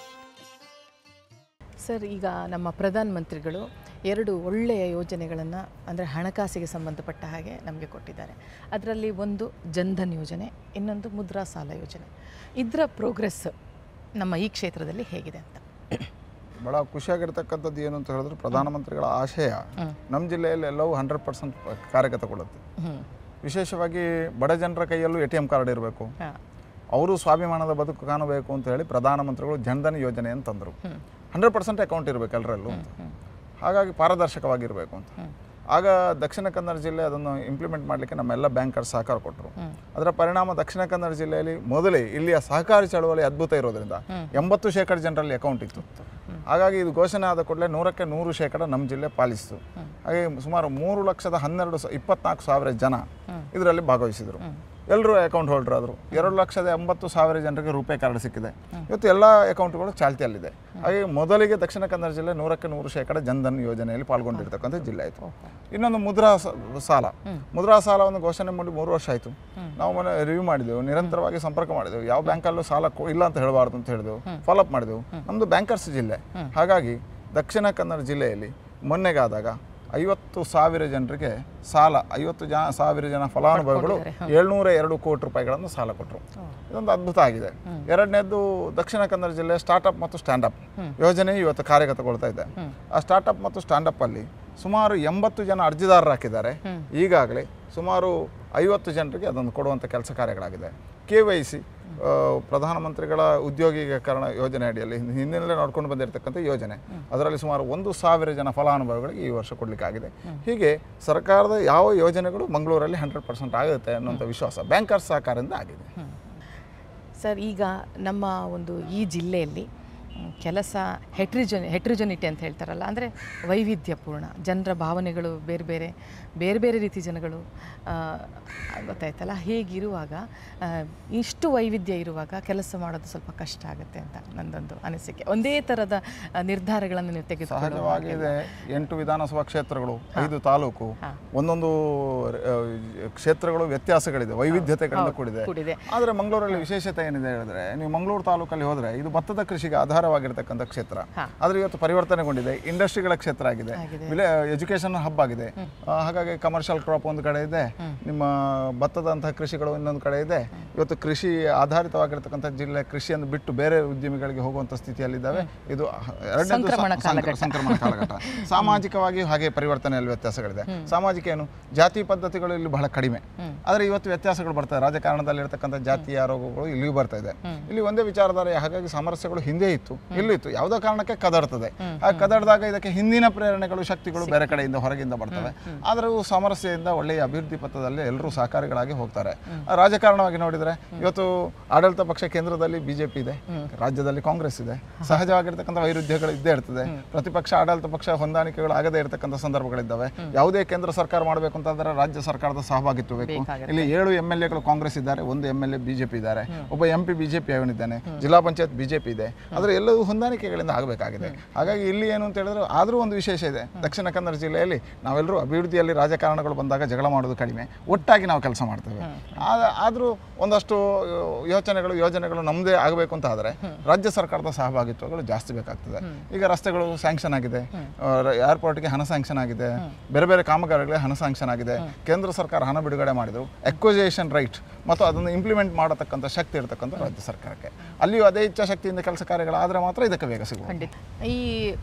ಸರ್ ಈಗ ನಮ್ಮ ಪ್ರಧಾನಮಂತ್ರಿಗಳು ಎರಡು ಒಳ್ಳೆಯ ಯೋಜನೆಗಳನ್ನು ಅಂದರೆ ಹಣಕಾಸಿಗೆ ಸಂಬಂಧಪಟ್ಟ ಹಾಗೆ ನಮಗೆ ಕೊಟ್ಟಿದ್ದಾರೆ ಅದರಲ್ಲಿ ಒಂದು ಜನ್ಧನ್ ಯೋಜನೆ ಇನ್ನೊಂದು ಮುದ್ರಾ ಸಾಲ ಯೋಜನೆ ಇದರ ಪ್ರೋಗ್ರೆಸ್ ನಮ್ಮ ಈ ಕ್ಷೇತ್ರದಲ್ಲಿ ಹೇಗಿದೆ ಅಂತ ಭಾಳ ಖುಷಿಯಾಗಿರ್ತಕ್ಕಂಥದ್ದು ಏನು ಅಂತ ಹೇಳಿದ್ರೆ ಪ್ರಧಾನಮಂತ್ರಿಗಳ ಆಶಯ ನಮ್ಮ ಜಿಲ್ಲೆಯಲ್ಲಿ ಎಲ್ಲವೂ ಹಂಡ್ರೆಡ್ ಪರ್ಸೆಂಟ್ ಕಾರ್ಯಗತಗೊಳ್ಳುತ್ತೆ ಹ್ಞೂ ವಿಶೇಷವಾಗಿ ಬಡ ಜನರ ಕೈಯಲ್ಲೂ ಎ ಟಿ ಎಮ್ ಕಾರ್ಡ್ ಇರಬೇಕು ಹಾಂ ಅವರು ಸ್ವಾಭಿಮಾನದ ಬದುಕು ಕಾಣಬೇಕು ಅಂತ ಹೇಳಿ ಪ್ರಧಾನಮಂತ್ರಿಗಳು ಜನ್ಧನ್ ಯೋಜನೆ ಅಂತಂದರು ಹಂಡ್ರೆಡ್ ಪರ್ಸೆಂಟ್ ಅಕೌಂಟ್ ಇರಬೇಕು ಎಲ್ಲರಲ್ಲೂ ಅಂತ ಹಾಗಾಗಿ ಪಾರದರ್ಶಕವಾಗಿರಬೇಕು ಅಂತ ಆಗ ದಕ್ಷಿಣ ಕನ್ನಡ ಜಿಲ್ಲೆ ಅದನ್ನು ಇಂಪ್ಲಿಮೆಂಟ್ ಮಾಡಲಿಕ್ಕೆ ನಮ್ಮೆಲ್ಲ ಬ್ಯಾಂಕರ್ ಸಹಕಾರ ಕೊಟ್ಟರು ಅದರ ಪರಿಣಾಮ ದಕ್ಷಿಣ ಕನ್ನಡ ಜಿಲ್ಲೆಯಲ್ಲಿ ಮೊದಲೇ ಇಲ್ಲಿಯ ಸಹಕಾರಿ ಚಳವಳಿ ಅದ್ಭುತ ಇರೋದ್ರಿಂದ ಎಂಬತ್ತು ಶೇಕಡ ಜನರಲ್ಲಿ ಅಕೌಂಟ್ ಇತ್ತು ಹಾಗಾಗಿ ಇದು ಘೋಷಣೆ ಆದ ಕೂಡಲೇ ನೂರಕ್ಕೆ ನೂರು ಶೇಕಡ ನಮ್ಮ ಜಿಲ್ಲೆ ಪಾಲಿಸಿತು ಹಾಗೆ ಸುಮಾರು ಮೂರು ಲಕ್ಷದ ಹನ್ನೆರಡು ಸ- ಇಪ್ಪತ್ನಾಲ್ಕು ಸಾವಿರ ಜನ ಇದರಲ್ಲಿ ಭಾಗವಹಿಸಿದರು ಎಲ್ಲರೂ ಅಕೌಂಟ್ ಹೋಲ್ಡರ್ ಆದರು ಎರಡು ಲಕ್ಷದ ಎಂಬತ್ತು ಸಾವಿರ ಜನರಿಗೆ ರೂಪೇ ಕಾರ್ಡ್ ಸಿಕ್ಕಿದೆ ಇವತ್ತು ಎಲ್ಲ ಅಕೌಂಟ್ಗಳು ಚಾಲ್ತಿಯಲ್ಲಿದೆ ಹಾಗೆ ಮೊದಲಿಗೆ ದಕ್ಷಿಣ ಕನ್ನಡ ಜಿಲ್ಲೆ ನೂರಕ್ಕೆ ನೂರು ಶೇಕಡ ಜನ್ಧನ್ ಯೋಜನೆಯಲ್ಲಿ ಪಾಲ್ಗೊಂಡಿರ್ತಕ್ಕಂಥ ಜಿಲ್ಲೆ ಆಯಿತು ಇನ್ನೊಂದು ಮುದ್ರಾ ಸ- ಸಾಲ ಮುದ್ರಾ ಸಾಲವನ್ನು ಘೋಷಣೆ ಮಾಡಿ ಮೂರು ವರ್ಷ ಆಯಿತು ನಾವು ಮನೆ ರಿವ್ಯೂ ಮಾಡಿದೆವು ನಿರಂತರವಾಗಿ ಸಂಪರ್ಕ ಮಾಡಿದೆವು ಯಾವ ಬ್ಯಾಂಕಲ್ಲೂ ಸಾಲ ಕೊ- ಇಲ್ಲ ಅಂತ ಹೇಳಬಾರ್ದು ಅಂತ ಹೇಳಿದೆವು ಫಾಲೋಅಪ್ ಮಾಡಿದೆವು ನಮ್ಮದು ಬ್ಯಾಂಕರ್ಸ್ ಜಿಲ್ಲೆ ಹಾಗಾಗಿ ದಕ್ಷಿಣ ಕನ್ನಡ ಜಿಲ್ಲೆಯಲ್ಲಿ ಮೊನ್ನೆಗಾದಾಗ ಐವತ್ತು ಸಾವಿರ ಜನರಿಗೆ ಸಾಲ ಐವತ್ತು ಜನ ಸಾವಿರ ಜನ ಫಲಾನುಭವಿಗಳು ಏಳ್ನೂರ ಎರಡು ಕೋಟಿ ರೂಪಾಯಿಗಳನ್ನು ಸಾಲ ಕೊಟ್ಟರು ಇದೊಂದು ಅದ್ಭುತ ಆಗಿದೆ ಎರಡನೇದ್ದು ದಕ್ಷಿಣ ಕನ್ನಡ ಜಿಲ್ಲೆ ಸ್ಟಾರ್ಟಪ್ ಮತ್ತು ಸ್ಟ್ಯಾಂಡಪ್ ಯೋಜನೆ ಇವತ್ತು ಕಾರ್ಯಗತಗೊಳ್ತಾ ಇದೆ ಆ ಸ್ಟಾರ್ಟಪ್ ಮತ್ತು ಸ್ಟ್ಯಾಂಡಪ್ ಅಲ್ಲಿ ಸುಮಾರು ಎಂಬತ್ತು ಜನ ಅರ್ಜಿದಾರರು ಹಾಕಿದ್ದಾರೆ ಈಗಾಗಲೇ ಸುಮಾರು ಐವತ್ತು ಜನರಿಗೆ ಅದನ್ನು ಕೊಡುವಂಥ ಕೆಲಸ ಕಾರ್ಯಗಳಾಗಿದೆ ಕೆ ವೈ ಸಿ ಪ್ರಧಾನಮಂತ್ರಿಗಳ ಉದ್ಯೋಗೀಕರಣ ಯೋಜನೆ ಅಡಿಯಲ್ಲಿ ಹಿಂದಿನಲ್ಲೇ ನೋಡ್ಕೊಂಡು ಬಂದಿರತಕ್ಕಂಥ ಯೋಜನೆ ಅದರಲ್ಲಿ ಸುಮಾರು ಒಂದು ಸಾವಿರ ಜನ ಫಲಾನುಭವಿಗಳಿಗೆ ಈ ವರ್ಷ ಕೊಡಲಿಕ್ಕಾಗಿದೆ ಹೀಗೆ ಸರ್ಕಾರದ ಯಾವ ಯೋಜನೆಗಳು ಮಂಗಳೂರಲ್ಲಿ ಹಂಡ್ರೆಡ್ ಪರ್ಸೆಂಟ್ ಆಗುತ್ತೆ ಅನ್ನುವಂಥ ವಿಶ್ವಾಸ ಬ್ಯಾಂಕರ್ಸ್ ಸಹಕಾರದಿಂದ ಆಗಿದೆ ಸರ್ ಈಗ ನಮ್ಮ ಒಂದು ಈ ಜಿಲ್ಲೆಯಲ್ಲಿ ಮ್, ಕೆಲಸ ಹೆಟ್ರಿಜೊನಿ ಹೆಟ್ರಿಜೊನಿಟಿ ಅಂತ ಹೇಳ್ತಾರಲ್ಲ ಅಂದರೆ ವೈವಿಧ್ಯಪೂರ್ಣ ಜನರ ಭಾವನೆಗಳು ಬೇರೆ ಬೇರೆ ಬೇರೆ ಬೇರೆ ರೀತಿ ಜನಗಳು ಆ, ಗೊತ್ತಾಯ್ತಲ್ಲ ಹೀಗಿರುವಾಗ ಆ, ಇಷ್ಟು ವೈವಿಧ್ಯ ಇರುವಾಗ ಕೆಲಸ ಮಾಡೋದು ಸ್ವಲ್ಪ ಕಷ್ಟ ಆಗುತ್ತೆ ಅಂತ ನಂದೊಂದು ಅನಿಸಿಕೆ ಒಂದೇ ಥರದ ಆ, ನಿರ್ಧಾರಗಳನ್ನು ನೀವು ತೆಗೆದುಕೊಳ್ಳುವ ಸಹಜವಾಗಿದೆ ಎಂಟು ವಿಧಾನಸಭಾ ಕ್ಷೇತ್ರಗಳು ಐದು ತಾಲೂಕು ಒಂದೊಂದು ಆ, ಕ್ಷೇತ್ರಗಳು ವ್ಯತ್ಯಾಸಗಳಿದೆ ವೈವಿಧ್ಯತೆಗಳಿಂದ ಕೂಡಿದೆ ಕೂಡಿದೆ ಆದರೆ ಮಂಗಳೂರಲ್ಲಿ ವಿಶೇಷತೆ ಏನಿದೆ ಹೇಳಿದ್ರೆ ನೀವು ಮಂಗಳೂರು ತಾಲೂಕಲ್ಲಿ ಹೋದರೆ ಇದು ಭತ್ತದ ಕೃಷಿಗೆ ಆಧಾರವಾಗಿರ್ತಕ್ಕಂಥ ಕ್ಷೇತ್ರ ಹಾ. ಆದರೆ ಇವತ್ತು ಪರಿವರ್ತನೆಗೊಂಡಿದೆ ಇಂಡಸ್ಟ್ರಿಗಳ ಕ್ಷೇತ್ರ ಆಗಿದೆ ಆಗಿದೆ. ವಿಲೇ ಎಜುಕೇಷನ್ ಹಬ್ ಆಗಿದೆ ಆ, ಹಾಗಾಗಿ ಕಮರ್ಷಿಯಲ್ ಕ್ರಾಪ್ ಒಂದು ಕಡೆ ಇದೆ ನಿಮ್ಮ ಭತ್ತದಂತಹ ಕೃಷಿಗಳು ಇನ್ನೊಂದು ಕಡೆ ಇದೆ ಇವತ್ತು ಕೃಷಿ ಆಧಾರಿತವಾಗಿರ್ತಕ್ಕಂಥ ಜಿಲ್ಲೆ ಕೃಷಿಯನ್ನು ಬಿಟ್ಟು ಬೇರೆ ಉದ್ಯಮಿಗಳಿಗೆ ಹೋಗುವಂಥ ಸ್ಥಿತಿಯಲ್ಲಿದ್ದಾವೆ ಇದು ಎರಡನೇದು ಸಂಕ್ರಮಣ ಸ- ಸಂಕ್ರ- ಸಂಕ್ರಮಣ ಕಾಲಘಟ್ಟ ಸಾಮಾಜಿಕವಾಗಿ ಹಾಗೆ ಪರಿವರ್ತನೆಯಲ್ಲಿ ವ್ಯತ್ಯಾಸಗಳಿದೆ ಸಾಮಾಜಿಕ ಏನು ಜಾತಿ ಪದ್ಧತಿಗಳು ಇಲ್ಲಿ ಬಹಳ ಕಡಿಮೆ ಆದರೆ ಇವತ್ತು ವ್ಯತ್ಯಾಸಗಳು ಬರ್ತದೆ ರಾಜಕಾರಣದಲ್ಲಿ ಇರತಕ್ಕಂಥ ಜಾತಿಯ ರೋಗಗಳು ಇಲ್ಲಿಯೂ ಬರ್ತಾ ಇದೆ ಇಲ್ಲಿ ಒಂದೇ ವಿಚಾರಧಾರೆ ಹಾಗಾಗಿ ಸಾಮರಸ್ಯಗಳು ಹಿಂದೆ ಇತ್ತು ಇಲ್ಲೂ ಇತ್ತು ಯಾವುದೋ ಕಾರಣಕ್ಕೆ ಕದಡ್ತದೆ ಆ ಕದಡ್ದಾಗ ಇದಕ್ಕೆ ಹಿಂದಿನ ಪ್ರೇರಣೆಗಳು ಶಕ್ತಿಗಳು ಬೇರೆ ಕಡೆಯಿಂದ ಹೊರಗಿಂದ ಬರ್ತವೆ ಆದರೆ ಇವು ಸಾಮರಸ್ಯದಿಂದ ಒಳ್ಳೆಯ ಅಭಿವೃದ್ಧಿ ಪಥದಲ್ಲಿ ಎಲ್ಲರೂ ಸಹಕಾರಿಗಳಾಗಿ ಹೋಗ್ತಾರೆ ಆ, ರಾಜಕಾರಣವಾಗಿ ನೋಡಿದರೆ ಇವತ್ತು ಆಡಳಿತ ಪಕ್ಷ ಕೇಂದ್ರದಲ್ಲಿ ಬಿಜೆಪಿ ಇದೆ ರಾಜ್ಯದಲ್ಲಿ ಕಾಂಗ್ರೆಸ್ ಇದೆ ಸಹಜವಾಗಿರ್ತಕ್ಕಂಥ ವೈರುಧ್ಯಗಳು ಇದ್ದೇ ಇರ್ತದೆ ಪ್ರತಿಪಕ್ಷ ಆಡಳಿತ ಪಕ್ಷ ಹೊಂದಾಣಿಕೆಗಳು ಆಗದೇ ಇರತಕ್ಕಂಥ ಸಂದರ್ಭಗಳಿದ್ದಾವೆ ಯಾವುದೇ ಕೇಂದ್ರ ಸರ್ಕಾರ ಮಾಡಬೇಕು ಅಂತಂದ್ರೆ ರಾಜ್ಯ ಸರ್ಕಾರದ ಸಹಭಾಗಿತ್ವ ಬೇಕು ಇಲ್ಲಿ ಏಳು ಎಮ್ ಎಲ್ ಎಗಳು ಕಾಂಗ್ರೆಸ್ ಇದ್ದಾರೆ ಒಂದು ಎಮ್ ಎಲ್ ಎ ಬಿಜೆಪಿ ಇದ್ದಾರೆ ಒಬ್ಬ ಎಂ ಪಿ ಬಿಜೆಪಿ ಅವನಿದ್ದಾನೆ ಜಿಲ್ಲಾ ಪಂಚಾಯತ್ ಬಿಜೆಪಿ ಇದೆ ಆದರೆ ಎಲ್ಲವೂ ಹೊಂದಾಣಿಕೆಗಳಿಂದ ಆಗಬೇಕಾಗಿದೆ ಹಾಗಾಗಿ ಇಲ್ಲಿ ಏನು ಅಂತ ಹೇಳಿದ್ರೆ ಆದರೂ ಒಂದು ವಿಶೇಷ ಇದೆ ದಕ್ಷಿಣ ಕನ್ನಡ ಜಿಲ್ಲೆಯಲ್ಲಿ ನಾವೆಲ್ಲರೂ ಅಭಿವೃದ್ಧಿಯಲ್ಲಿ ರಾಜಕಾರಣಗಳು ಬಂದಾಗ ಜಗಳ ಮಾಡೋದು ಕಡಿಮೆ ಒಟ್ಟಾಗಿ ನಾವು ಕೆಲಸ ಮಾಡ್ತೇವೆ ಆದರೂ ಒಂದಷ್ಟು ಯೋಚನೆಗಳು ಯೋಜನೆಗಳು ನಮ್ಮದೇ ಆಗಬೇಕು ಅಂತ ಆದರೆ ರಾಜ್ಯ ಸರ್ಕಾರದ ಸಹಭಾಗಿತ್ವಗಳು ಜಾಸ್ತಿ ಬೇಕಾಗ್ತದೆ ಈಗ ರಸ್ತೆಗಳು ಸ್ಯಾಂಕ್ಷನ್ ಆಗಿದೆ ಏರ್ಪೋರ್ಟ್ಗೆ ಹಣ ಸ್ಯಾಂಕ್ಷನ್ ಆಗಿದೆ ಬೇರೆ ಬೇರೆ ಕಾಮಗಾರಿಗಳಿಗೆ ಹಣ ಸ್ಯಾಂಕ್ಷನ್ ಆಗಿದೆ ಕೇಂದ್ರ ಸರ್ಕಾರ ಹಣ ಬಿಡುಗಡೆ ಮಾಡಿದ್ರು ಎಕ್ವಜೇಷನ್ ರೈಟ್ ಮತ್ತು ಅದನ್ನು ಇಂಪ್ಲಿಮೆಂಟ್ ಮಾಡತಕ್ಕಂಥ ಶಕ್ತಿ ಇರತಕ್ಕಂಥ ರಾಜ್ಯ ಸರ್ಕಾರಕ್ಕೆ ಅಲ್ಲಿಯೂ ಅದೇ ಇಚ್ಛಾಶಕ್ತಿಯಿಂದ ಕೆಲಸ ಕಾರ್ಯಗಳಾದರೆ ಮಾತ್ರ ಇದಕ್ಕೆ ವೇಗ ಸಿಗುವುದು ಖಂಡಿತ ಈ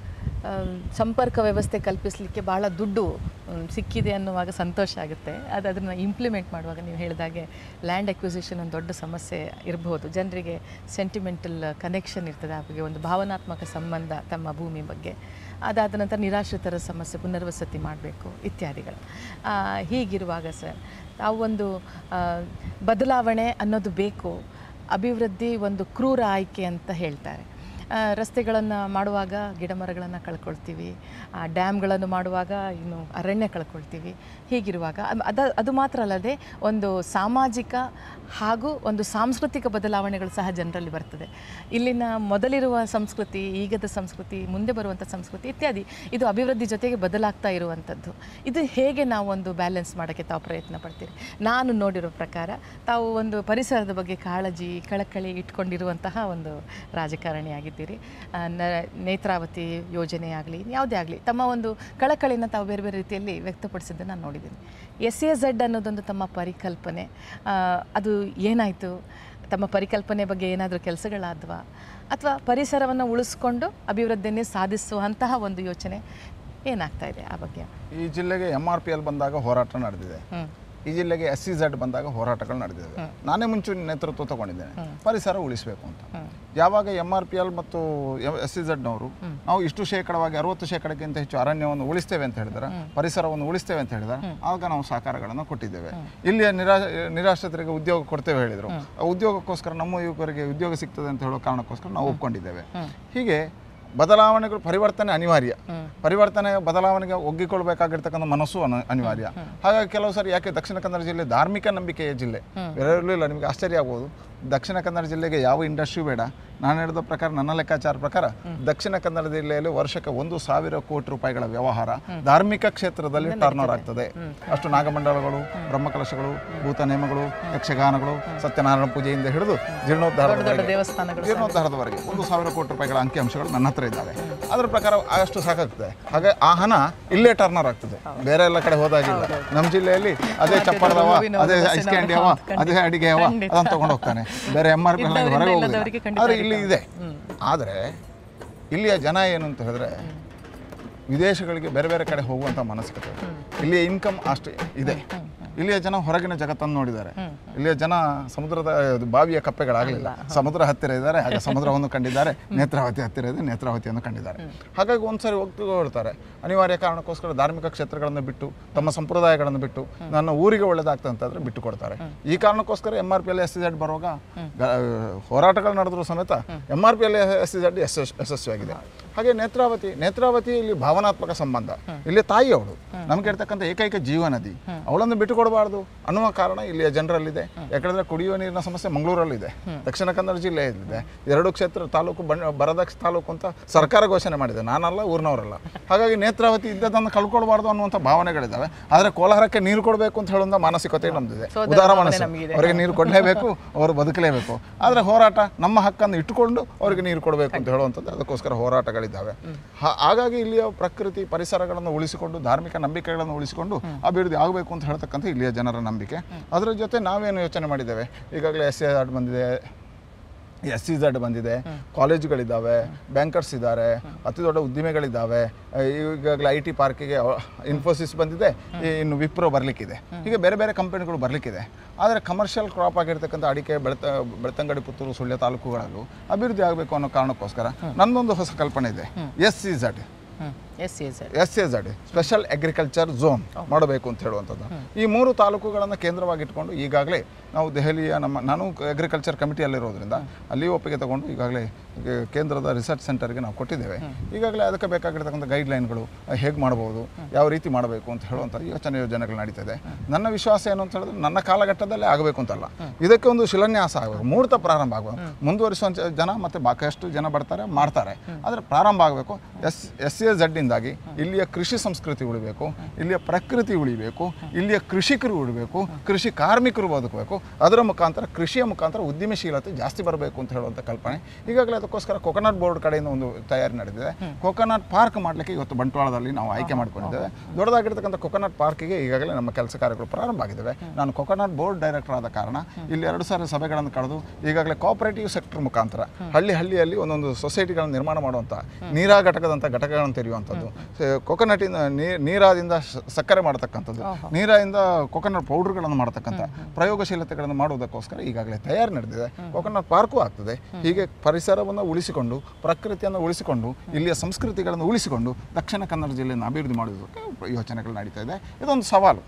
ಆ, ಸಂಪರ್ಕ ವ್ಯವಸ್ಥೆ ಕಲ್ಪಿಸಲಿಕ್ಕೆ ಬಹಳ ದುಡ್ಡು ಮ್, ಸಿಕ್ಕಿದೆ ಅನ್ನುವಾಗ ಸಂತೋಷ ಆಗುತ್ತೆ ಅದು ಅದನ್ನು ಇಂಪ್ಲಿಮೆಂಟ್ ಮಾಡುವಾಗ ನೀವು ಹೇಳಿದಾಗೆ ಲ್ಯಾಂಡ್ ಅಕ್ವಿಸಿಷನ್ ಒಂದು ದೊಡ್ಡ ಸಮಸ್ಯೆ ಇರಬಹುದು ಜನರಿಗೆ ಸೆಂಟಿಮೆಂಟಲ್ ಕನೆಕ್ಷನ್ ಇರ್ತದೆ ಆ ಬಗ್ಗೆ ಒಂದು ಭಾವನಾತ್ಮಕ ಸಂಬಂಧ ತಮ್ಮ ಭೂಮಿ ಬಗ್ಗೆ ಅದಾದ ನಂತರ ನಿರಾಶ್ರಿತರ ಸಮಸ್ಯೆ ಪುನರ್ವಸತಿ ಮಾಡಬೇಕು ಇತ್ಯಾದಿಗಳು ಆ, ಹೀಗಿರುವಾಗ ಸರ್ ತಾವು ಒಂದು ಆ, ಬದಲಾವಣೆ ಅನ್ನೋದು ಬೇಕು ಅಭಿವೃದ್ಧಿ ಒಂದು ಕ್ರೂರ ಆಯ್ಕೆ ಅಂತ ಹೇಳ್ತಾರೆ ರಸ್ತೆಗಳನ್ನು ಮಾಡುವಾಗ ಗಿಡಮರಗಳನ್ನು ಕಳ್ಕೊಳ್ತೀವಿ ಆ, ಡ್ಯಾಮ್ಗಳನ್ನು ಮಾಡುವಾಗ ಇನ್ನು ಅರಣ್ಯ ಕಳ್ಕೊಳ್ತೀವಿ ಹೀಗಿರುವಾಗ ಅದ್- ಅದ ಅದು ಮಾತ್ರ ಅಲ್ಲದೆ ಒಂದು ಸಾಮಾಜಿಕ ಹಾಗೂ ಒಂದು ಸಾಂಸ್ಕೃತಿಕ ಬದಲಾವಣೆಗಳು ಸಹ ಜನರಲ್ಲಿ ಬರ್ತದೆ ಇಲ್ಲಿನ ಮೊದಲಿರುವ ಸಂಸ್ಕೃತಿ ಈಗದ ಸಂಸ್ಕೃತಿ ಮುಂದೆ ಬರುವಂಥ ಸಂಸ್ಕೃತಿ ಇತ್ಯಾದಿ ಇದು ಅಭಿವೃದ್ಧಿ ಜೊತೆಗೆ ಬದಲಾಗ್ತಾ ಇರುವಂಥದ್ದು ಇದು ಹೇಗೆ ನಾವು ಒಂದು ಬ್ಯಾಲೆನ್ಸ್ ಮಾಡೋಕ್ಕೆ ತಾವು ಪ್ರಯತ್ನ ಪಡ್ತೀರಿ ನಾನು ನೋಡಿರೋ ಪ್ರಕಾರ ತಾವು ಒಂದು ಪರಿಸರದ ಬಗ್ಗೆ ಕಾಳಜಿ ಕಳಕಳಿ ಇಟ್ಕೊಂಡಿರುವಂತಹ ಒಂದು ರಾಜಕಾರಣಿಯಾಗಿದ್ದೀರಿ ಆ, ನ- ನೇತ್ರಾವತಿ ಯೋಜನೆ ಆಗಲಿ ಯಾವುದೇ ಆಗಲಿ ತಮ್ಮ ಒಂದು ಕಳಕಳಿನ ತಾವು ಬೇರೆ ಬೇರೆ ರೀತಿಯಲ್ಲಿ ವ್ಯಕ್ತಪಡಿಸಿದ್ದನ್ನು ನಾನು ನೋಡಿದ್ದೀನಿ ಎಸ್ ಎ ಝೆಡ್ ಅನ್ನೋದೊಂದು ತಮ್ಮ ಪರಿಕಲ್ಪನೆ ಆ, ಅದು ಏನಾಯಿತು ತಮ್ಮ ಪರಿಕಲ್ಪನೆ ಬಗ್ಗೆ ಏನಾದರೂ ಕೆಲಸಗಳಾದ್ವಾ ಅಥವಾ ಪರಿಸರವನ್ನು ಉಳಿಸ್ಕೊಂಡು ಅಭಿವೃದ್ಧಿಯನ್ನೇ ಸಾಧಿಸುವಂತಹ ಒಂದು ಯೋಚನೆ ಏನಾಗ್ತಾ ಇದೆ ಆ ಬಗ್ಗೆ ಈ ಜಿಲ್ಲೆಗೆ ಎಮ್ ಆರ್ ಪಿ ಎಲ್ ಬಂದಾಗ ಹೋರಾಟ ನಡೆದಿದೆ ಹ್ಞೂ ಈ ಜಿಲ್ಲೆಗೆ ಎಸ್ ಸಿ ಝಡ್ ಬಂದಾಗ ಹೋರಾಟಗಳು ನಡೆದಿದೆ ನಾನೇ ಮುಂಚೂಣಿ ನೇತೃತ್ವ ತಗೊಂಡಿದ್ದೇನೆ ಪರಿಸರ ಉಳಿಸಬೇಕು ಅಂತ ಯಾವಾಗ ಎಮ್ ಆರ್ ಪಿ ಎಲ್ ಮತ್ತು ಎಸ್ ಸಿ ಝಡ್ನವರು ನಾವು ಇಷ್ಟು ಶೇಕಡವಾಗಿ ಅರವತ್ತು ಶೇಕಡಕ್ಕಿಂತ ಹೆಚ್ಚು ಅರಣ್ಯವನ್ನು ಉಳಿಸ್ತೇವೆ ಅಂತ ಹೇಳಿದ್ರೆ ಪರಿಸರವನ್ನು ಉಳಿಸ್ತೇವೆ ಅಂತ ಹೇಳಿದ್ರೆ ಆಗ ನಾವು ಸಹಕಾರಗಳನ್ನು ಕೊಟ್ಟಿದ್ದೇವೆ ಇಲ್ಲಿಯ ನಿರಾ ನಿರಾಶ್ರಿತರಿಗೆ ಉದ್ಯೋಗ ಕೊಡ್ತೇವೆ ಹೇಳಿದರು ಆ ಉದ್ಯೋಗಕ್ಕೋಸ್ಕರ ನಮ್ಮ ಯುವಕರಿಗೆ ಉದ್ಯೋಗ ಸಿಗ್ತದೆ ಅಂತ ಹೇಳೋ ಕಾರಣಕ್ಕೋಸ್ಕರ ನಾವು ಒಪ್ಕೊಂಡಿದ್ದೇವೆ ಹೀಗೆ ಬದಲಾವಣೆಗಳು ಪರಿವರ್ತನೆ ಅನಿವಾರ್ಯ ಪರಿವರ್ತನೆ ಬದಲಾವಣೆಗೆ ಒಗ್ಗಿಕೊಳ್ಬೇಕಾಗಿರ್ತಕ್ಕಂಥ ಮನಸ್ಸು ಅನ- ಅನಿವಾರ್ಯ ಹಾಗಾಗಿ ಕೆಲವು ಸಾರಿ ಯಾಕೆ ದಕ್ಷಿಣ ಕನ್ನಡ ಜಿಲ್ಲೆ ಧಾರ್ಮಿಕ ನಂಬಿಕೆಯ ಜಿಲ್ಲೆ ಬೇರೆ ಇಲ್ಲ ನಿಮಗೆ ಆಶ್ಚರ್ಯ ಆಗ್ಬೋದು ದಕ್ಷಿಣ ಕನ್ನಡ ಜಿಲ್ಲೆಗೆ ಯಾವ ಇಂಡಸ್ಟ್ರಿ ಬೇಡ ನಾನು ಹೇಳಿದ ಪ್ರಕಾರ ನನ್ನ ಲೆಕ್ಕಾಚಾರ ಪ್ರಕಾರ ದಕ್ಷಿಣ ಕನ್ನಡ ಜಿಲ್ಲೆಯಲ್ಲಿ ವರ್ಷಕ್ಕೆ ಒಂದು ಸಾವಿರ ಕೋಟಿ ರೂಪಾಯಿಗಳ ವ್ಯವಹಾರ ಧಾರ್ಮಿಕ ಕ್ಷೇತ್ರದಲ್ಲಿ ಟರ್ನ್ ಓವರ್ ಆಗ್ತದೆ ಅಷ್ಟು ನಾಗಮಂಡಲಗಳು ಬ್ರಹ್ಮಕಲಶಗಳು ಭೂತ ನೇಮಗಳು ಯಕ್ಷಗಾನಗಳು ಸತ್ಯನಾರಾಯಣ ಪೂಜೆಯಿಂದ ಹಿಡಿದು ಜೀರ್ಣೋದ್ಧಾರ ದೇವಸ್ಥಾನಗಳು ಜೀರ್ಣೋದ್ಧಾರದವರೆಗೆ ಒಂದು ಸಾವಿರ ಕೋಟಿ ರೂಪಾಯಿಗಳ ಅಂಕಿಅಂಶಗಳು ನನ್ನ ಹತ್ರ ಇದ್ದಾವೆ ಅದರ ಪ್ರಕಾರ ಅಷ್ಟು ಸಾಕಾಗ್ತದೆ ಹಾಗೆ ಆ ಹಣ ಇಲ್ಲೇ ಟರ್ನರ್ ಆಗ್ತದೆ ಬೇರೆ ಎಲ್ಲ ಕಡೆ ಹೋದಾಗಿಲ್ಲ ನಮ್ಮ ಜಿಲ್ಲೆಯಲ್ಲಿ ಅದೇ ಚಪ್ಪರದವ ಅದೇ ಐಸ್ ಕ್ಯಾಂಡಿ ಅವ ಅದೇ ಅಡಿಗೆ ಅವ ಅದನ್ನು ತಗೊಂಡು ಹೋಗ್ತಾನೆ ಬೇರೆ ಎಮ್ ಆರ್ ಪಿ ಹೊರಗೆ ಇದ್ದವರಿಗೆ ಹೋಗುದಿಲ್ಲ ಖಂಡಿತ ಆದರೆ ಇಲ್ಲಿ ಇದೆ ಆದರೆ ಇಲ್ಲಿಯ ಜನ ಏನು ಅಂತ ಹೇಳಿದ್ರೆ ವಿದೇಶಗಳಿಗೆ ಬೇರೆ ಬೇರೆ ಕಡೆ ಹೋಗುವಂಥ ಮಾನಸಿಕತೆ ಇಲ್ಲಿಯ ಇನ್ಕಮ್ ಅಷ್ಟು ಇದೆ ಇಲ್ಲಿಯ ಜನ ಹೊರಗಿನ ಜಗತ್ತನ್ನು ನೋಡಿದ್ದಾರೆ ಇಲ್ಲಿಯ ಜನ ಸಮುದ್ರದ ಇದು ಬಾವಿಯ ಕಪ್ಪೆಗಳಾಗಲಿಲ್ಲ ಸಮುದ್ರ ಹತ್ತಿರ ಇದ್ದಾರೆ ಹಾಗೆ ಸಮುದ್ರವನ್ನು ಕಂಡಿದ್ದಾರೆ ನೇತ್ರಾವತಿ ಹತ್ತಿರ ಇದೆ ನೇತ್ರಾವತಿಯನ್ನು ಕಂಡಿದ್ದಾರೆ ಹಾಗಾಗಿ ಒಂದ್ಸರಿ ಒಪ್ಪಿಕೊಳ್ತಾರೆ ಅನಿವಾರ್ಯ ಕಾರಣಕ್ಕೋಸ್ಕರ ಧಾರ್ಮಿಕ ಕ್ಷೇತ್ರಗಳನ್ನು ಬಿಟ್ಟು ತಮ್ಮ ಸಂಪ್ರದಾಯಗಳನ್ನು ಬಿಟ್ಟು ನನ್ನ ಊರಿಗೆ ಒಳ್ಳೇದಾಗ್ತದೆ ಅಂತಂದ್ರೆ ಬಿಟ್ಟು ಕೊಡ್ತಾರೆ ಈ ಕಾರಣಕ್ಕೋಸ್ಕರ M R P L S E Z ಬರುವಾಗ ಗ- ಹೋರಾಟಗಳು ನಡೆದ್ರು ಸಮೇತ M R P L S E Z ಯಶಸ್ ಯಶಸ್ವಿಯಾಗಿದೆ ಹಾಗೆ ನೇತ್ರಾವತಿ ನೇತ್ರಾವತಿ ಇಲ್ಲಿ ಭಾವನಾತ್ಮಕ ಸಂಬಂಧ ಇಲ್ಲಿ ತಾಯಿ ಅವಳು ನಮ್ಗೆ ಇರ್ತಕ್ಕಂಥ ಏಕೈಕ ಜೀವ ನದಿ ಅವಳನ್ನು ಬಿಟ್ಟು ಕೊಡಬಾರ್ದು ಅನ್ನುವ ಕಾರಣ ಇಲ್ಲಿಯ ಜನರಲ್ಲಿದೆ ಯಾಕಂದ್ರೆ ಕುಡಿಯುವ ನೀರಿನ ಸಮಸ್ಯೆ ಮಂಗಳೂರಲ್ಲಿದೆ ದಕ್ಷಿಣ ಕನ್ನಡ ಜಿಲ್ಲೆಯಲ್ಲಿದೆ ಎರಡು ಕ್ಷೇತ್ರ ತಾಲೂಕು ಬಣ್ಣ ಬರದಕ್ಷ ತಾಲೂಕು ಅಂತ ಸರ್ಕಾರ ಘೋಷಣೆ ಮಾಡಿದೆ ನಾನಲ್ಲ ಊರಿನವರಲ್ಲ ಹಾಗಾಗಿ ನೇತ್ರಾವತಿ ಇದ್ದದನ್ನು ಕಳ್ಕೊಳ್ಬಾರ್ದು ಅನ್ನುವಂಥ ಭಾವನೆಗಳಿದ್ದಾವೆ ಆದರೆ ಕೋಲಾರಕ್ಕೆ ನೀರು ಕೊಡಬೇಕು ಅಂತ ಹೇಳುವಂಥ ಮಾನಸಿಕತೆ ನಮ್ದಿದೆ ಸೋದರ ಉದಾರ ಭಾವನೆ ಮನಸ್ಸು ನಮಗಿದೆ. ಅವರಿಗೆ ನೀರು ಕೊಡಲೇಬೇಕು ಅವರು ಬದುಕಲೇಬೇಕು ಆದರೆ ಹೋರಾಟ ನಮ್ಮ ಹಕ್ಕನ್ನು ಇಟ್ಟುಕೊಂಡು ಅವರಿಗೆ ನೀರು ಕೊಡಬೇಕು ಅಂತ ಹೇಳುವಂಥದ್ದು ಅದಕ್ಕೋಸ್ಕರ ಹೋರಾಟಗಳಿದ್ದಾವೆ ಹಾ- ಹಾಗಾಗಿ ಇಲ್ಲಿಯ ಪ್ರಕೃತಿ ಪರಿಸರಗಳನ್ನು ಉಳಿಸಿಕೊಂಡು ಧಾರ್ಮಿಕ ನಂಬಿಕೆಗಳನ್ನು ಉಳಿಸಿಕೊಂಡು ಅಭಿವೃದ್ಧಿ ಆಗಬೇಕು ಅಂತ ಹೇಳ್ತಕ್ಕಂಥ ಇಲ್ಲಿಯ ಜನರ ನಂಬಿಕೆ ಅದರ ಜೊತೆ ನಾವೇನು ಯೋಚನೆ ಮಾಡಿದ್ದೇವೆ ಈಗಾಗಲೇ ಎಸ್ ಎ ಆರ್ಡ್ ಬಂದಿದೆ ಎಸ್ ಸಿ ಝಡ್ ಬಂದಿದೆ ಕಾಲೇಜುಗಳಿದ್ದಾವೆ ಬ್ಯಾಂಕರ್ಸ್ ಇದ್ದಾರೆ ಅತಿ ದೊಡ್ಡ ಉದ್ದಿಮೆಗಳಿದ್ದಾವೆ ಆ, ಈಗಾಗಲೇ ಐ ಟಿ ಪಾರ್ಕಿಗೆ ಇನ್ಫೋಸಿಸ್ ಬಂದಿದೆ ಈ ಇನ್ನು ವಿಪ್ರೋ ಬರಲಿಕ್ಕಿದೆ ಹೀಗೆ ಬೇರೆ ಬೇರೆ ಕಂಪನಿಗಳು ಬರಲಿಕ್ಕಿದೆ ಆದರೆ ಕಮರ್ಷಿಯಲ್ ಕ್ರಾಪ್ ಆಗಿರ್ತಕ್ಕಂಥ ಅಡಿಕೆ ಬೆಳ್ತ ಬೆಳ್ತಂಗಡಿ ಪುತ್ತೂರು ಸುಳ್ಯ ತಾಲೂಕುಗಳಲ್ಲೂ ಅಭಿವೃದ್ಧಿ ಆಗಬೇಕು ಅನ್ನೋ ಕಾರಣಕ್ಕೋಸ್ಕರ ನನ್ನೊಂದು ಹೊಸ ಕಲ್ಪನೆ ಇದೆ ಎಸ್ ಸಿ ಝಡ್ ಹ್ಞೂ S S S A Z special agriculture zone ಮಾಡಬೇಕು ಅಂತ ಹೇಳುವಂಥದ್ದು ಈ ಮೂರು ತಾಲೂಕುಗಳನ್ನು ಕೇಂದ್ರವಾಗಿ ಇಟ್ಕೊಂಡು ಈಗಾಗಲೇ ನಾವು ದೆಹಲಿಯ ನಮ್ಮ ನಾನು ಅಗ್ರಿಕಲ್ಚರ್ ಕಮಿಟಿಯಲ್ಲಿರೋದ್ರಿಂದ ಅಲ್ಲಿ ಒಪ್ಪಿಗೆ ತಗೊಂಡು ಈಗಾಗಲೇ ಈಗ ಕೇಂದ್ರದ ರಿಸರ್ಚ್ ಸೆಂಟರ್ಗೆ ನಾವು ಕೊಟ್ಟಿದ್ದೇವೆ ಈಗಾಗಲೇ ಅದಕ್ಕೆ ಬೇಕಾಗಿರ್ತಕ್ಕಂಥ ಗೈಡ್ಲೈನ್ಗಳು ಹೇಗೆ ಮಾಡ್ಬೋದು ಯಾವ ರೀತಿ ಮಾಡಬೇಕು ಅಂತ ಹೇಳುವಂಥ ಯೋಚನೆ ಯೋಜನೆಗಳು ನಡೀತದೆ ನನ್ನ ವಿಶ್ವಾಸ ಏನು ಅಂತ ಹೇಳಿದ್ರೆ ನನ್ನ ಕಾಲಘಟ್ಟದಲ್ಲೇ ಆಗಬೇಕು ಅಂತಲ್ಲ ಇದಕ್ಕೆ ಒಂದು ಶಿಲಾನ್ಯಾಸ ಆಗಬೇಕು ಮುಹೂರ್ತ ಪ್ರಾರಂಭ ಆಗಬೇಕು ಮುಂದುವರಿಸುವಂಥ ಜನ ಮತ್ತು ಬಾಕಷ್ಟು ಜನ ಬರ್ತಾರೆ ಮಾಡ್ತಾರೆ ಆದರೆ ಪ್ರಾರಂಭ ಆಗಬೇಕು ಎಸ್ ಎಸ್ ಎ ಝಡ್ಡಿಂದಾಗಿ ಇಲ್ಲಿಯ ಕೃಷಿ ಸಂಸ್ಕೃತಿ ಉಳಿಬೇಕು ಇಲ್ಲಿಯ ಪ್ರಕೃತಿ ಉಳಿಬೇಕು ಇಲ್ಲಿಯ ಕೃಷಿಕರು ಉಳಿಬೇಕು ಕೃಷಿ ಕಾರ್ಮಿಕರು ಬದುಕಬೇಕು ಅದರ ಮುಖಾಂತರ ಕೃಷಿಯ ಮುಖಾಂತರ ಉದ್ಯಮಶೀಲತೆ ಜಾಸ್ತಿ ಬರಬೇಕು ಅಂತ ಹೇಳುವಂಥ ಕಲ್ಪನೆ ಈಗಾಗಲೇ ಅದಕ್ಕೋಸ್ಕರ ಕೊಕೊನಟ್ ಬೋರ್ಡ್ ಕಡೆಯಿಂದ ಒಂದು ತಯಾರಿ ನಡೆದಿದೆ ಕೊಕೊನಟ್ ಪಾರ್ಕ್ ಮಾಡಲಿಕ್ಕೆ ಇವತ್ತು ಬಂಟ್ವಾಳದಲ್ಲಿ ನಾವು ಆಯ್ಕೆ ಮಾಡ್ಕೊಂಡಿದ್ದೇವೆ ದೊಡ್ಡದಾಗಿರ್ತಕ್ಕಂಥ ಕೊಕೊನಟ್ ಪಾರ್ಕಿಗೆ ಈಗಾಗಲೇ ನಮ್ಮ ಕೆಲಸ ಕಾರ್ಯಗಳು ಪ್ರಾರಂಭ ಆಗಿದ್ದಾವೆ ನಾನು ಕೊಕೊನಟ್ ಬೋರ್ಡ್ ಡೈರೆಕ್ಟರ್ ಆದ ಕಾರಣ ಇಲ್ಲಿ ಎರಡು ಸಾವಿರ ಸಭೆಗಳನ್ನು ಕಳೆದು ಈಗಾಗಲೇ ಕೋಆಪರೇಟಿವ್ ಸೆಕ್ಟರ್ ಮುಖಾಂತರ ಹಳ್ಳಿ ಹಳ್ಳಿಯಲ್ಲಿ ಒಂದೊಂದು ಸೊಸೈಟಿಗಳನ್ನು ನಿರ್ಮಾಣ ಮಾಡುವಂಥ ನೀರಾ ಘಟಕದಂಥ ಘಟಕಗಳನ್ನು ತೆರೆಯುವಂಥದ್ದು ಕೊಕೊನಟಿಂದ ನೀರಾದಿಂದ ಸ- ಸಕ್ಕರೆ ಮಾಡತಕ್ಕಂಥದ್ದು ನೀರಿಂದ ಕೊಕೊನಟ್ ಪೌಡರ್ಗಳನ್ನು ಮಾಡತಕ್ಕಂಥ ಪ್ರಯೋಗಶೀಲತೆಗಳನ್ನು ಮಾಡುವುದಕ್ಕೋಸ್ಕರ ಈಗಾಗಲೇ ತಯಾರಿ ನಡೆದಿದೆ ಕೊಕೊನಟ್ ಪಾರ್ಕು ಆಗ್ತದೆ ಹೀಗೆ ಪರಿಸರವನ್ನು ಉಳಿಸಿಕೊಂಡು ಪ್ರಕೃತಿಯನ್ನು ಉಳಿಸಿಕೊಂಡು ಇಲ್ಲಿಯ ಸಂಸ್ಕೃತಿಗಳನ್ನು ಉಳಿಸಿಕೊಂಡು ದಕ್ಷಿಣ ಕನ್ನಡ ಜಿಲ್ಲೆಯನ್ನು ಅಭಿವೃದ್ಧಿ ಮಾಡುವುದಕ್ಕೆ ಯೋಚನೆಗಳು ನಡೀತಾ ಇದೆ ಇದೊಂದು ಸವಾಲು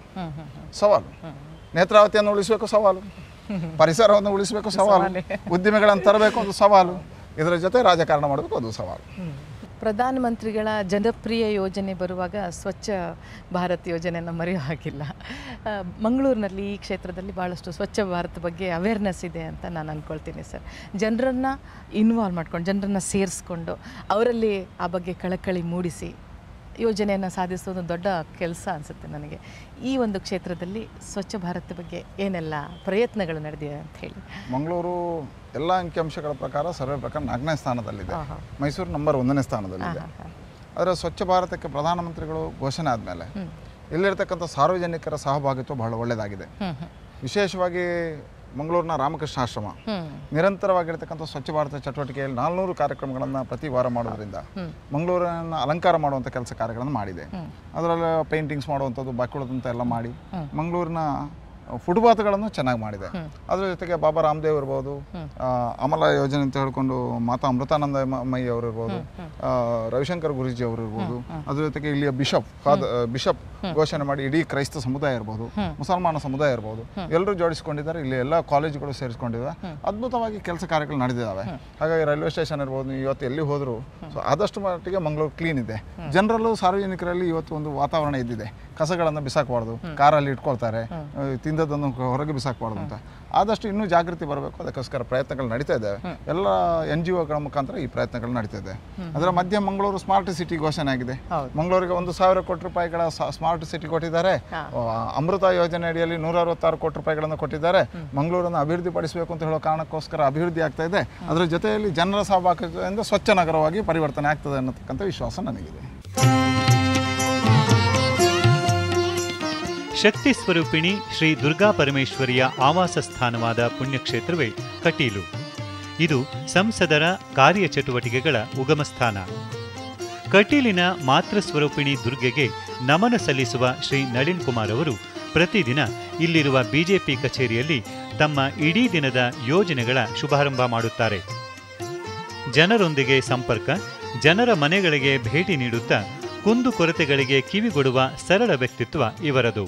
ಸವಾಲು ನೇತ್ರಾವತಿಯನ್ನು ಉಳಿಸಬೇಕು ಸವಾಲು ಪರಿಸರವನ್ನು ಉಳಿಸಬೇಕು ಸವಾಲು ಉದ್ಯಮಿಗಳನ್ನು ತರಬೇಕು ಒಂದು ಸವಾಲು ಇದರ ಜೊತೆ ರಾಜಕಾರಣ ಮಾಡಬೇಕು ಅದು ಸವಾಲು ಪ್ರಧಾನಮಂತ್ರಿಗಳ ಜನಪ್ರಿಯ ಯೋಜನೆ ಬರುವಾಗ ಸ್ವಚ್ಛ ಭಾರತ್ ಯೋಜನೆಯನ್ನು ಮರೆಯೋ ಹಾಗಿಲ್ಲ ಆ, ಮಂಗಳೂರಿನಲ್ಲಿ ಈ ಕ್ಷೇತ್ರದಲ್ಲಿ ಭಾಳಷ್ಟು ಸ್ವಚ್ಛ ಭಾರತ್ ಬಗ್ಗೆ ಅವೇರ್ನೆಸ್ ಇದೆ ಅಂತ ನಾನು ಅಂದ್ಕೊಳ್ತೀನಿ ಸರ್ ಜನರನ್ನು ಇನ್ವಾಲ್ವ್ ಮಾಡ್ಕೊಂಡು ಜನರನ್ನು ಸೇರಿಸ್ಕೊಂಡು ಅವರಲ್ಲಿ ಆ ಬಗ್ಗೆ ಕಳಕಳಿ ಮೂಡಿಸಿ ಯೋಜನೆಯನ್ನು ಸಾಧಿಸೋದು ದೊಡ್ಡ ಕೆಲಸ ಅನಿಸುತ್ತೆ ನನಗೆ ಈ ಒಂದು ಕ್ಷೇತ್ರದಲ್ಲಿ ಸ್ವಚ್ಛ ಭಾರತ್ ಬಗ್ಗೆ ಏನೆಲ್ಲ ಪ್ರಯತ್ನಗಳು ನಡೆದಿವೆ ಅಂತ ಹೇಳಿ ಮಂಗಳೂರು ಎಲ್ಲ ಅಂಕಿಅಂಶಗಳ ಪ್ರಕಾರ ಸರ್ವೆ ಪ್ರಕಾರ ನಾಲ್ಕನೇ ಸ್ಥಾನದಲ್ಲಿದೆ ಆಹಾ. ಮೈಸೂರು ನಂಬರ್ ಒಂದನೇ ಸ್ಥಾನದಲ್ಲಿದೆ ಆಹಾ. ಆದರೆ ಸ್ವಚ್ಛ ಭಾರತಕ್ಕೆ ಪ್ರಧಾನಮಂತ್ರಿಗಳು ಘೋಷಣೆ ಆದಮೇಲೆ ಇಲ್ಲಿರ್ತಕ್ಕಂಥ ಸಾರ್ವಜನಿಕರ ಸಹಭಾಗಿತ್ವ ಬಹಳ ಒಳ್ಳೆಯದಾಗಿದೆ ಹ್ಮ್ ಹ್ಮ್ ವಿಶೇಷವಾಗಿ ಮಂಗಳೂರಿನ ರಾಮಕೃಷ್ಣ ಆಶ್ರಮ ಹ್ಮ್ ನಿರಂತರವಾಗಿರ್ತಕ್ಕಂಥ ಸ್ವಚ್ಛ ಭಾರತ ಚಟುವಟಿಕೆಯಲ್ಲಿ ನಾಲ್ನೂರು ಕಾರ್ಯಕ್ರಮಗಳನ್ನು ಪ್ರತಿ ವಾರ ಮಾಡೋದ್ರಿಂದ ಮಂಗಳೂರನ್ನು ಅಲಂಕಾರ ಮಾಡುವಂಥ ಕೆಲಸ ಕಾರ್ಯಗಳನ್ನು ಮಾಡಿದೆ ಅದರಲ್ಲಿ ಪೇಂಟಿಂಗ್ಸ್ ಮಾಡುವಂಥದ್ದು ಬಾಕಿಳದಂತ ಎಲ್ಲ ಮಾಡಿ ಮಂಗಳೂರಿನ ಫುಟ್ಪಾತ್ಗಳನ್ನು ಚೆನ್ನಾಗಿ ಮಾಡಿದೆ ಅದ್ರ ಜೊತೆಗೆ ಬಾಬಾ ರಾಮದೇವ್ ಇರ್ಬೋದು ಆ, ಅಮಲ ಯೋಜನೆ ಅಂತ ಹೇಳ್ಕೊಂಡು ಮಾತಾ ಅಮೃತಾನಂದ ಮ- ಮೈ ಅವರು ಇರ್ಬೋದು ಆ, ರವಿಶಂಕರ್ ಗುರೂಜಿ ಅವರು ಇರ್ಬೋದು ಅದ್ರ ಜೊತೆಗೆ ಇಲ್ಲಿಯ ಬಿಷಪ್ ಫಾದ ಬಿಷಪ್ ಘೋಷಣೆ ಮಾಡಿ ಇಡೀ ಕ್ರೈಸ್ತ ಸಮುದಾಯ ಇರ್ಬೋದು ಮುಸಲ್ಮಾನ ಸಮುದಾಯ ಇರ್ಬೋದು ಎಲ್ಲರೂ ಜೋಡಿಸಿಕೊಂಡಿದ್ದಾರೆ ಇಲ್ಲಿ ಎಲ್ಲ ಕಾಲೇಜುಗಳು ಸೇರಿಸ್ಕೊಂಡಿವೆ ಅದ್ಭುತವಾಗಿ ಕೆಲಸ ಕಾರ್ಯಗಳು ನಡೆದಿದ್ದಾವೆ ಹಾಗಾಗಿ ರೈಲ್ವೆ ಸ್ಟೇಷನ್ ಇರ್ಬೋದು ನೀವು ಇವತ್ತು ಎಲ್ಲಿ ಹೋದರೂ ಸೊ ಆದಷ್ಟು ಮಟ್ಟಿಗೆ ಮಂಗಳೂರು ಕ್ಲೀನ್ ಇದೆ ಜನರಲ್ಲೂ ಸಾರ್ವಜನಿಕರಲ್ಲಿ ಇವತ್ತು ಒಂದು ವಾತಾವರಣ ಇದ್ದಿದೆ ಕಸಗಳನ್ನು ಬಿಸಾಕಬಾರ್ದು ಕಾರಲ್ಲಿ ಇಟ್ಕೊಳ್ತಾರೆ ಆ, ತಿಂದದ್ದನ್ನು ಹೊರಗೆ ಬಿಸಾಕಬಾರ್ದು ಅಂತ ಆದಷ್ಟು ಇನ್ನೂ ಜಾಗೃತಿ ಬರಬೇಕು ಅದಕ್ಕೋಸ್ಕರ ಪ್ರಯತ್ನಗಳು ನಡೀತಾ ಇದ್ದಾವೆ ಎಲ್ಲ ಎನ್ ಜಿ ಒಗಳ ಮುಖಾಂತರ ಈ ಪ್ರಯತ್ನಗಳು ನಡೀತಾ ಇದೆ ಅದರ ಮಧ್ಯೆ ಮಂಗಳೂರು ಸ್ಮಾರ್ಟ್ ಸಿಟಿ ಘೋಷಣೆ ಆಗಿದೆ ಹೌದು. ಮಂಗಳೂರಿಗೆ ಒಂದು ಸಾವಿರ ಕೋಟಿ ರೂಪಾಯಿಗಳ ಸ್ಮಾರ್ಟ್ ಸಿಟಿ ಕೊಟ್ಟಿದ್ದಾರೆ ಆ, ಅಮೃತ ಯೋಜನೆ ಅಡಿಯಲ್ಲಿ ನೂರ ಅರವತ್ತಾರು ಕೋಟಿ ರೂಪಾಯಿಗಳನ್ನು ಕೊಟ್ಟಿದ್ದಾರೆ ಮಂಗಳೂರನ್ನು ಅಭಿವೃದ್ಧಿ ಪಡಿಸಬೇಕು ಅಂತ ಹೇಳೋ ಕಾರಣಕ್ಕೋಸ್ಕರ ಅಭಿವೃದ್ಧಿ ಆಗ್ತಾ ಇದೆ ಅದರ ಜೊತೆಯಲ್ಲಿ ಜನರ ಸಹಭಾಗಿತ್ವದಿಂದ ಸ್ವಚ್ಛ ನಗರವಾಗಿ ಪರಿವರ್ತನೆ ಆಗ್ತದೆ ಅನ್ನತಕ್ಕಂಥ ವಿಶ್ವಾಸ ನನಗಿದೆ ಶಕ್ತಿ ಸ್ವರೂಪಿಣಿ ಶ್ರೀ ದುರ್ಗಾ ಪರಮೇಶ್ವರಿಯ ಆವಾಸ ಸ್ಥಾನವಾದ ಪುಣ್ಯಕ್ಷೇತ್ರವೇ ಕಟೀಲು ಇದು ಸಂಸದರ ಕಾರ್ಯಚಟುವಟಿಕೆಗಳ ಉಗಮ ಸ್ಥಾನ ಕಟೀಲಿನ ಮಾತೃಸ್ವರೂಪಿಣಿ ದುರ್ಗೆಗೆ ನಮನ ಸಲ್ಲಿಸುವ ಶ್ರೀ ನಳಿನ್ ಕುಮಾರ್ ಅವರು ಪ್ರತಿದಿನ ಇಲ್ಲಿರುವ ಬಿಜೆಪಿ ಕಚೇರಿಯಲ್ಲಿ ತಮ್ಮ ಇಡೀ ದಿನದ ಯೋಜನೆಗಳ ಶುಭಾರಂಭ ಮಾಡುತ್ತಾರೆ ಜನರೊಂದಿಗೆ ಸಂಪರ್ಕ ಜನರ ಮನೆಗಳಿಗೆ ಭೇಟಿ ನೀಡುತ್ತಾ ಕುಂದು ಕೊರತೆಗಳಿಗೆ ಕಿವಿಗೊಡುವ ಸರಳ ವ್ಯಕ್ತಿತ್ವ ಇವರದು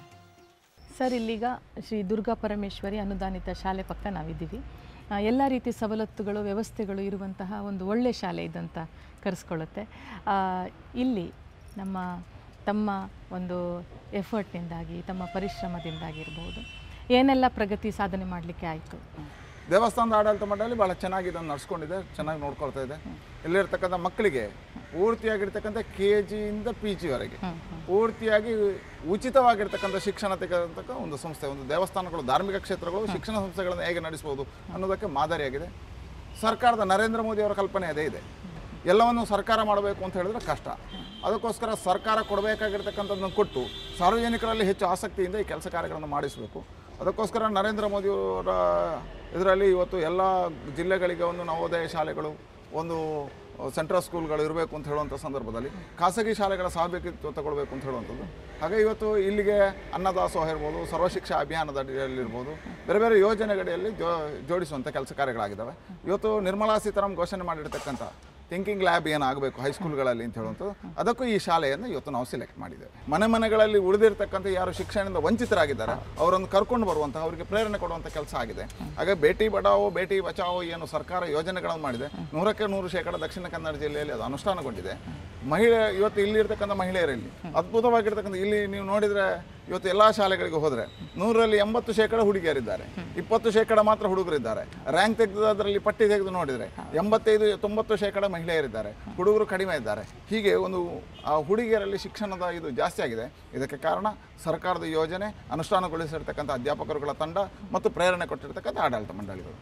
ಸರ್ ಇಲ್ಲೀಗ ಶ್ರೀ ದುರ್ಗಾ ಪರಮೇಶ್ವರಿ ಅನುದಾನಿತ ಶಾಲೆ ಪಕ್ಕ ನಾವಿದ್ದೀವಿ ಆ, ಎಲ್ಲ ರೀತಿ ಸವಲತ್ತುಗಳು ವ್ಯವಸ್ಥೆಗಳು ಇರುವಂತಹ ಒಂದು ಒಳ್ಳೆ ಶಾಲೆ ಇದಂತ ಕರೆಸ್ಕೊಳ್ಳುತ್ತೆ ಆ, ಇಲ್ಲಿ ನಮ್ಮ ತಮ್ಮ ಒಂದು ಎಫರ್ಟ್ನಿಂದಾಗಿ ತಮ್ಮ ಪರಿಶ್ರಮದಿಂದಾಗಿರ್ಬೋದು ಏನೆಲ್ಲ ಪ್ರಗತಿ ಸಾಧನೆ ಮಾಡಲಿಕ್ಕೆ ಆಯಿತು ದೇವಸ್ಥಾನದ ಆಡಳಿತ ಮಂಡಳಿ ಭಾಳ ಚೆನ್ನಾಗಿ ಇದನ್ನು ನಡ್ಸ್ಕೊಂಡಿದೆ ಚೆನ್ನಾಗಿ ನೋಡ್ಕೊಳ್ತಾ ಇದೆ ಇಲ್ಲಿರ್ತಕ್ಕಂಥ ಮಕ್ಕಳಿಗೆ ಪೂರ್ತಿಯಾಗಿರ್ತಕ್ಕಂಥ ಕೆ ಜಿಯಿಂದ ಪಿ ಜಿವರೆಗೆ ಪೂರ್ತಿಯಾಗಿ ಉಚಿತವಾಗಿರ್ತಕ್ಕಂಥ ಶಿಕ್ಷಣ ತೆಗೆದಂತಕ್ಕ ಒಂದು ಸಂಸ್ಥೆ ಒಂದು ದೇವಸ್ಥಾನಗಳು ಧಾರ್ಮಿಕ ಕ್ಷೇತ್ರಗಳು ಶಿಕ್ಷಣ ಸಂಸ್ಥೆಗಳನ್ನು ಹೇಗೆ ನಡೆಸ್ಬೋದು ಅನ್ನೋದಕ್ಕೆ ಮಾದರಿಯಾಗಿದೆ ಸರ್ಕಾರದ ನರೇಂದ್ರ ಮೋದಿ ಅವರ ಕಲ್ಪನೆ ಅದೇ ಇದೆ ಎಲ್ಲವನ್ನು ಸರ್ಕಾರ ಮಾಡಬೇಕು ಅಂತ ಹೇಳಿದ್ರೆ ಕಷ್ಟ ಅದಕ್ಕೋಸ್ಕರ ಸರ್ಕಾರ ಕೊಡಬೇಕಾಗಿರ್ತಕ್ಕಂಥದ್ದನ್ನು ಕೊಟ್ಟು ಸಾರ್ವಜನಿಕರಲ್ಲಿ ಹೆಚ್ಚು ಆಸಕ್ತಿಯಿಂದ ಈ ಕೆಲಸ ಕಾರ್ಯಗಳನ್ನು ಮಾಡಿಸಬೇಕು ಅದಕ್ಕೋಸ್ಕರ ನರೇಂದ್ರ ಮೋದಿಯವರ ಇದರಲ್ಲಿ ಇವತ್ತು ಎಲ್ಲ ಜಿಲ್ಲೆಗಳಿಗೆ ಒಂದು ನವೋದಯ ಶಾಲೆಗಳು ಒಂದು ಸೆಂಟ್ರಲ್ ಸ್ಕೂಲ್ಗಳು ಇರಬೇಕು ಅಂತ ಹೇಳುವಂಥ ಸಂದರ್ಭದಲ್ಲಿ ಖಾಸಗಿ ಶಾಲೆಗಳ ಸಹಭಾಗಿತ್ವ ತಗೊಳ್ಬೇಕು ಅಂತ ಹೇಳುವಂಥದ್ದು ಹಾಗೆ ಇವತ್ತು ಇಲ್ಲಿಗೆ ಅನ್ನದಾಸೋಹ ಇರ್ಬೋದು ಸರ್ವಶಿಕ್ಷಾ ಅಭಿಯಾನದ ಅಡಿಯಲ್ಲಿರ್ಬೋದು ಬೇರೆ ಬೇರೆ ಯೋಜನೆಗಡಿಯಲ್ಲಿ ಜೋ ಜೋಡಿಸುವಂಥ ಕೆಲಸ ಕಾರ್ಯಗಳಾಗಿದ್ದಾವೆ ಇವತ್ತು ನಿರ್ಮಲಾ ಸೀತಾರಾಮ್ ಘೋಷಣೆ ಮಾಡಿರ್ತಕ್ಕಂಥ ಥಿಂಕಿಂಗ್ ಲ್ಯಾಬ್ ಏನಾಗಬೇಕು ಹೈಸ್ಕೂಲ್ಗಳಲ್ಲಿ ಅಂತ ಹೇಳುವಂಥದ್ದು ಅದಕ್ಕೂ ಈ ಶಾಲೆಯನ್ನು ಇವತ್ತು ನಾವು ಸೆಲೆಕ್ಟ್ ಮಾಡಿದ್ದೇವೆ ಮನೆ ಮನೆಗಳಲ್ಲಿ ಉಳಿದಿರ್ತಕ್ಕಂಥ ಯಾರು ಶಿಕ್ಷಣದಿಂದ ವಂಚಿತರಾಗಿದ್ದಾರೆ ಅವರನ್ನು ಕರ್ಕೊಂಡು ಬರುವಂತಹ ಅವರಿಗೆ ಪ್ರೇರಣೆ ಕೊಡುವಂಥ ಕೆಲಸ ಆಗಿದೆ ಹಾಗೆ ಬೇಟಿ ಬಡಾವೋ ಬೇಟಿ ಬಚಾವೋ ಏನು ಸರ್ಕಾರ ಯೋಜನೆಗಳನ್ನು ಮಾಡಿದೆ ನೂರಕ್ಕೆ ನೂರು ಶೇಕಡ ದಕ್ಷಿಣ ಕನ್ನಡ ಜಿಲ್ಲೆಯಲ್ಲಿ ಅದು ಅನುಷ್ಠಾನಗೊಂಡಿದೆ ಮಹಿಳೆ ಇವತ್ತು ಇಲ್ಲಿರ್ತಕ್ಕಂಥ ಮಹಿಳೆಯರಲ್ಲಿ ಅದ್ಭುತವಾಗಿರ್ತಕ್ಕಂಥ ಇಲ್ಲಿ ನೀವು ನೋಡಿದರೆ ಇವತ್ತು ಎಲ್ಲ ಶಾಲೆಗಳಿಗೆ ಹೋದರೆ ನೂರರಲ್ಲಿ ಎಂಬತ್ತು ಶೇಕಡ ಹುಡುಗಿಯರಿದ್ದಾರೆ ಇಪ್ಪತ್ತು ಶೇಕಡ ಮಾತ್ರ ಹುಡುಗರಿದ್ದಾರೆ ರ್ಯಾಂಕ್ ತೆಗೆದು ಅದರಲ್ಲಿ ಪಟ್ಟಿ ತೆಗೆದು ನೋಡಿದರೆ ಎಂಬತ್ತೈದು ತೊಂಬತ್ತು ಶೇಕಡ ಮಹಿಳೆಯರಿದ್ದಾರೆ ಹುಡುಗರು ಕಡಿಮೆ ಇದ್ದಾರೆ ಹೀಗೆ ಒಂದು ಆ ಹುಡುಗಿಯರಲ್ಲಿ ಶಿಕ್ಷಣದ ಇದು ಜಾಸ್ತಿ ಆಗಿದೆ ಇದಕ್ಕೆ ಕಾರಣ ಸರ್ಕಾರದ ಯೋಜನೆ ಅನುಷ್ಠಾನಗೊಳಿಸಿರ್ತಕ್ಕಂಥ ಅಧ್ಯಾಪಕರುಗಳ ತಂಡ ಮತ್ತು ಪ್ರೇರಣೆ ಕೊಟ್ಟಿರ್ತಕ್ಕಂಥ ಆಡಳಿತ ಮಂಡಳಿಗಳು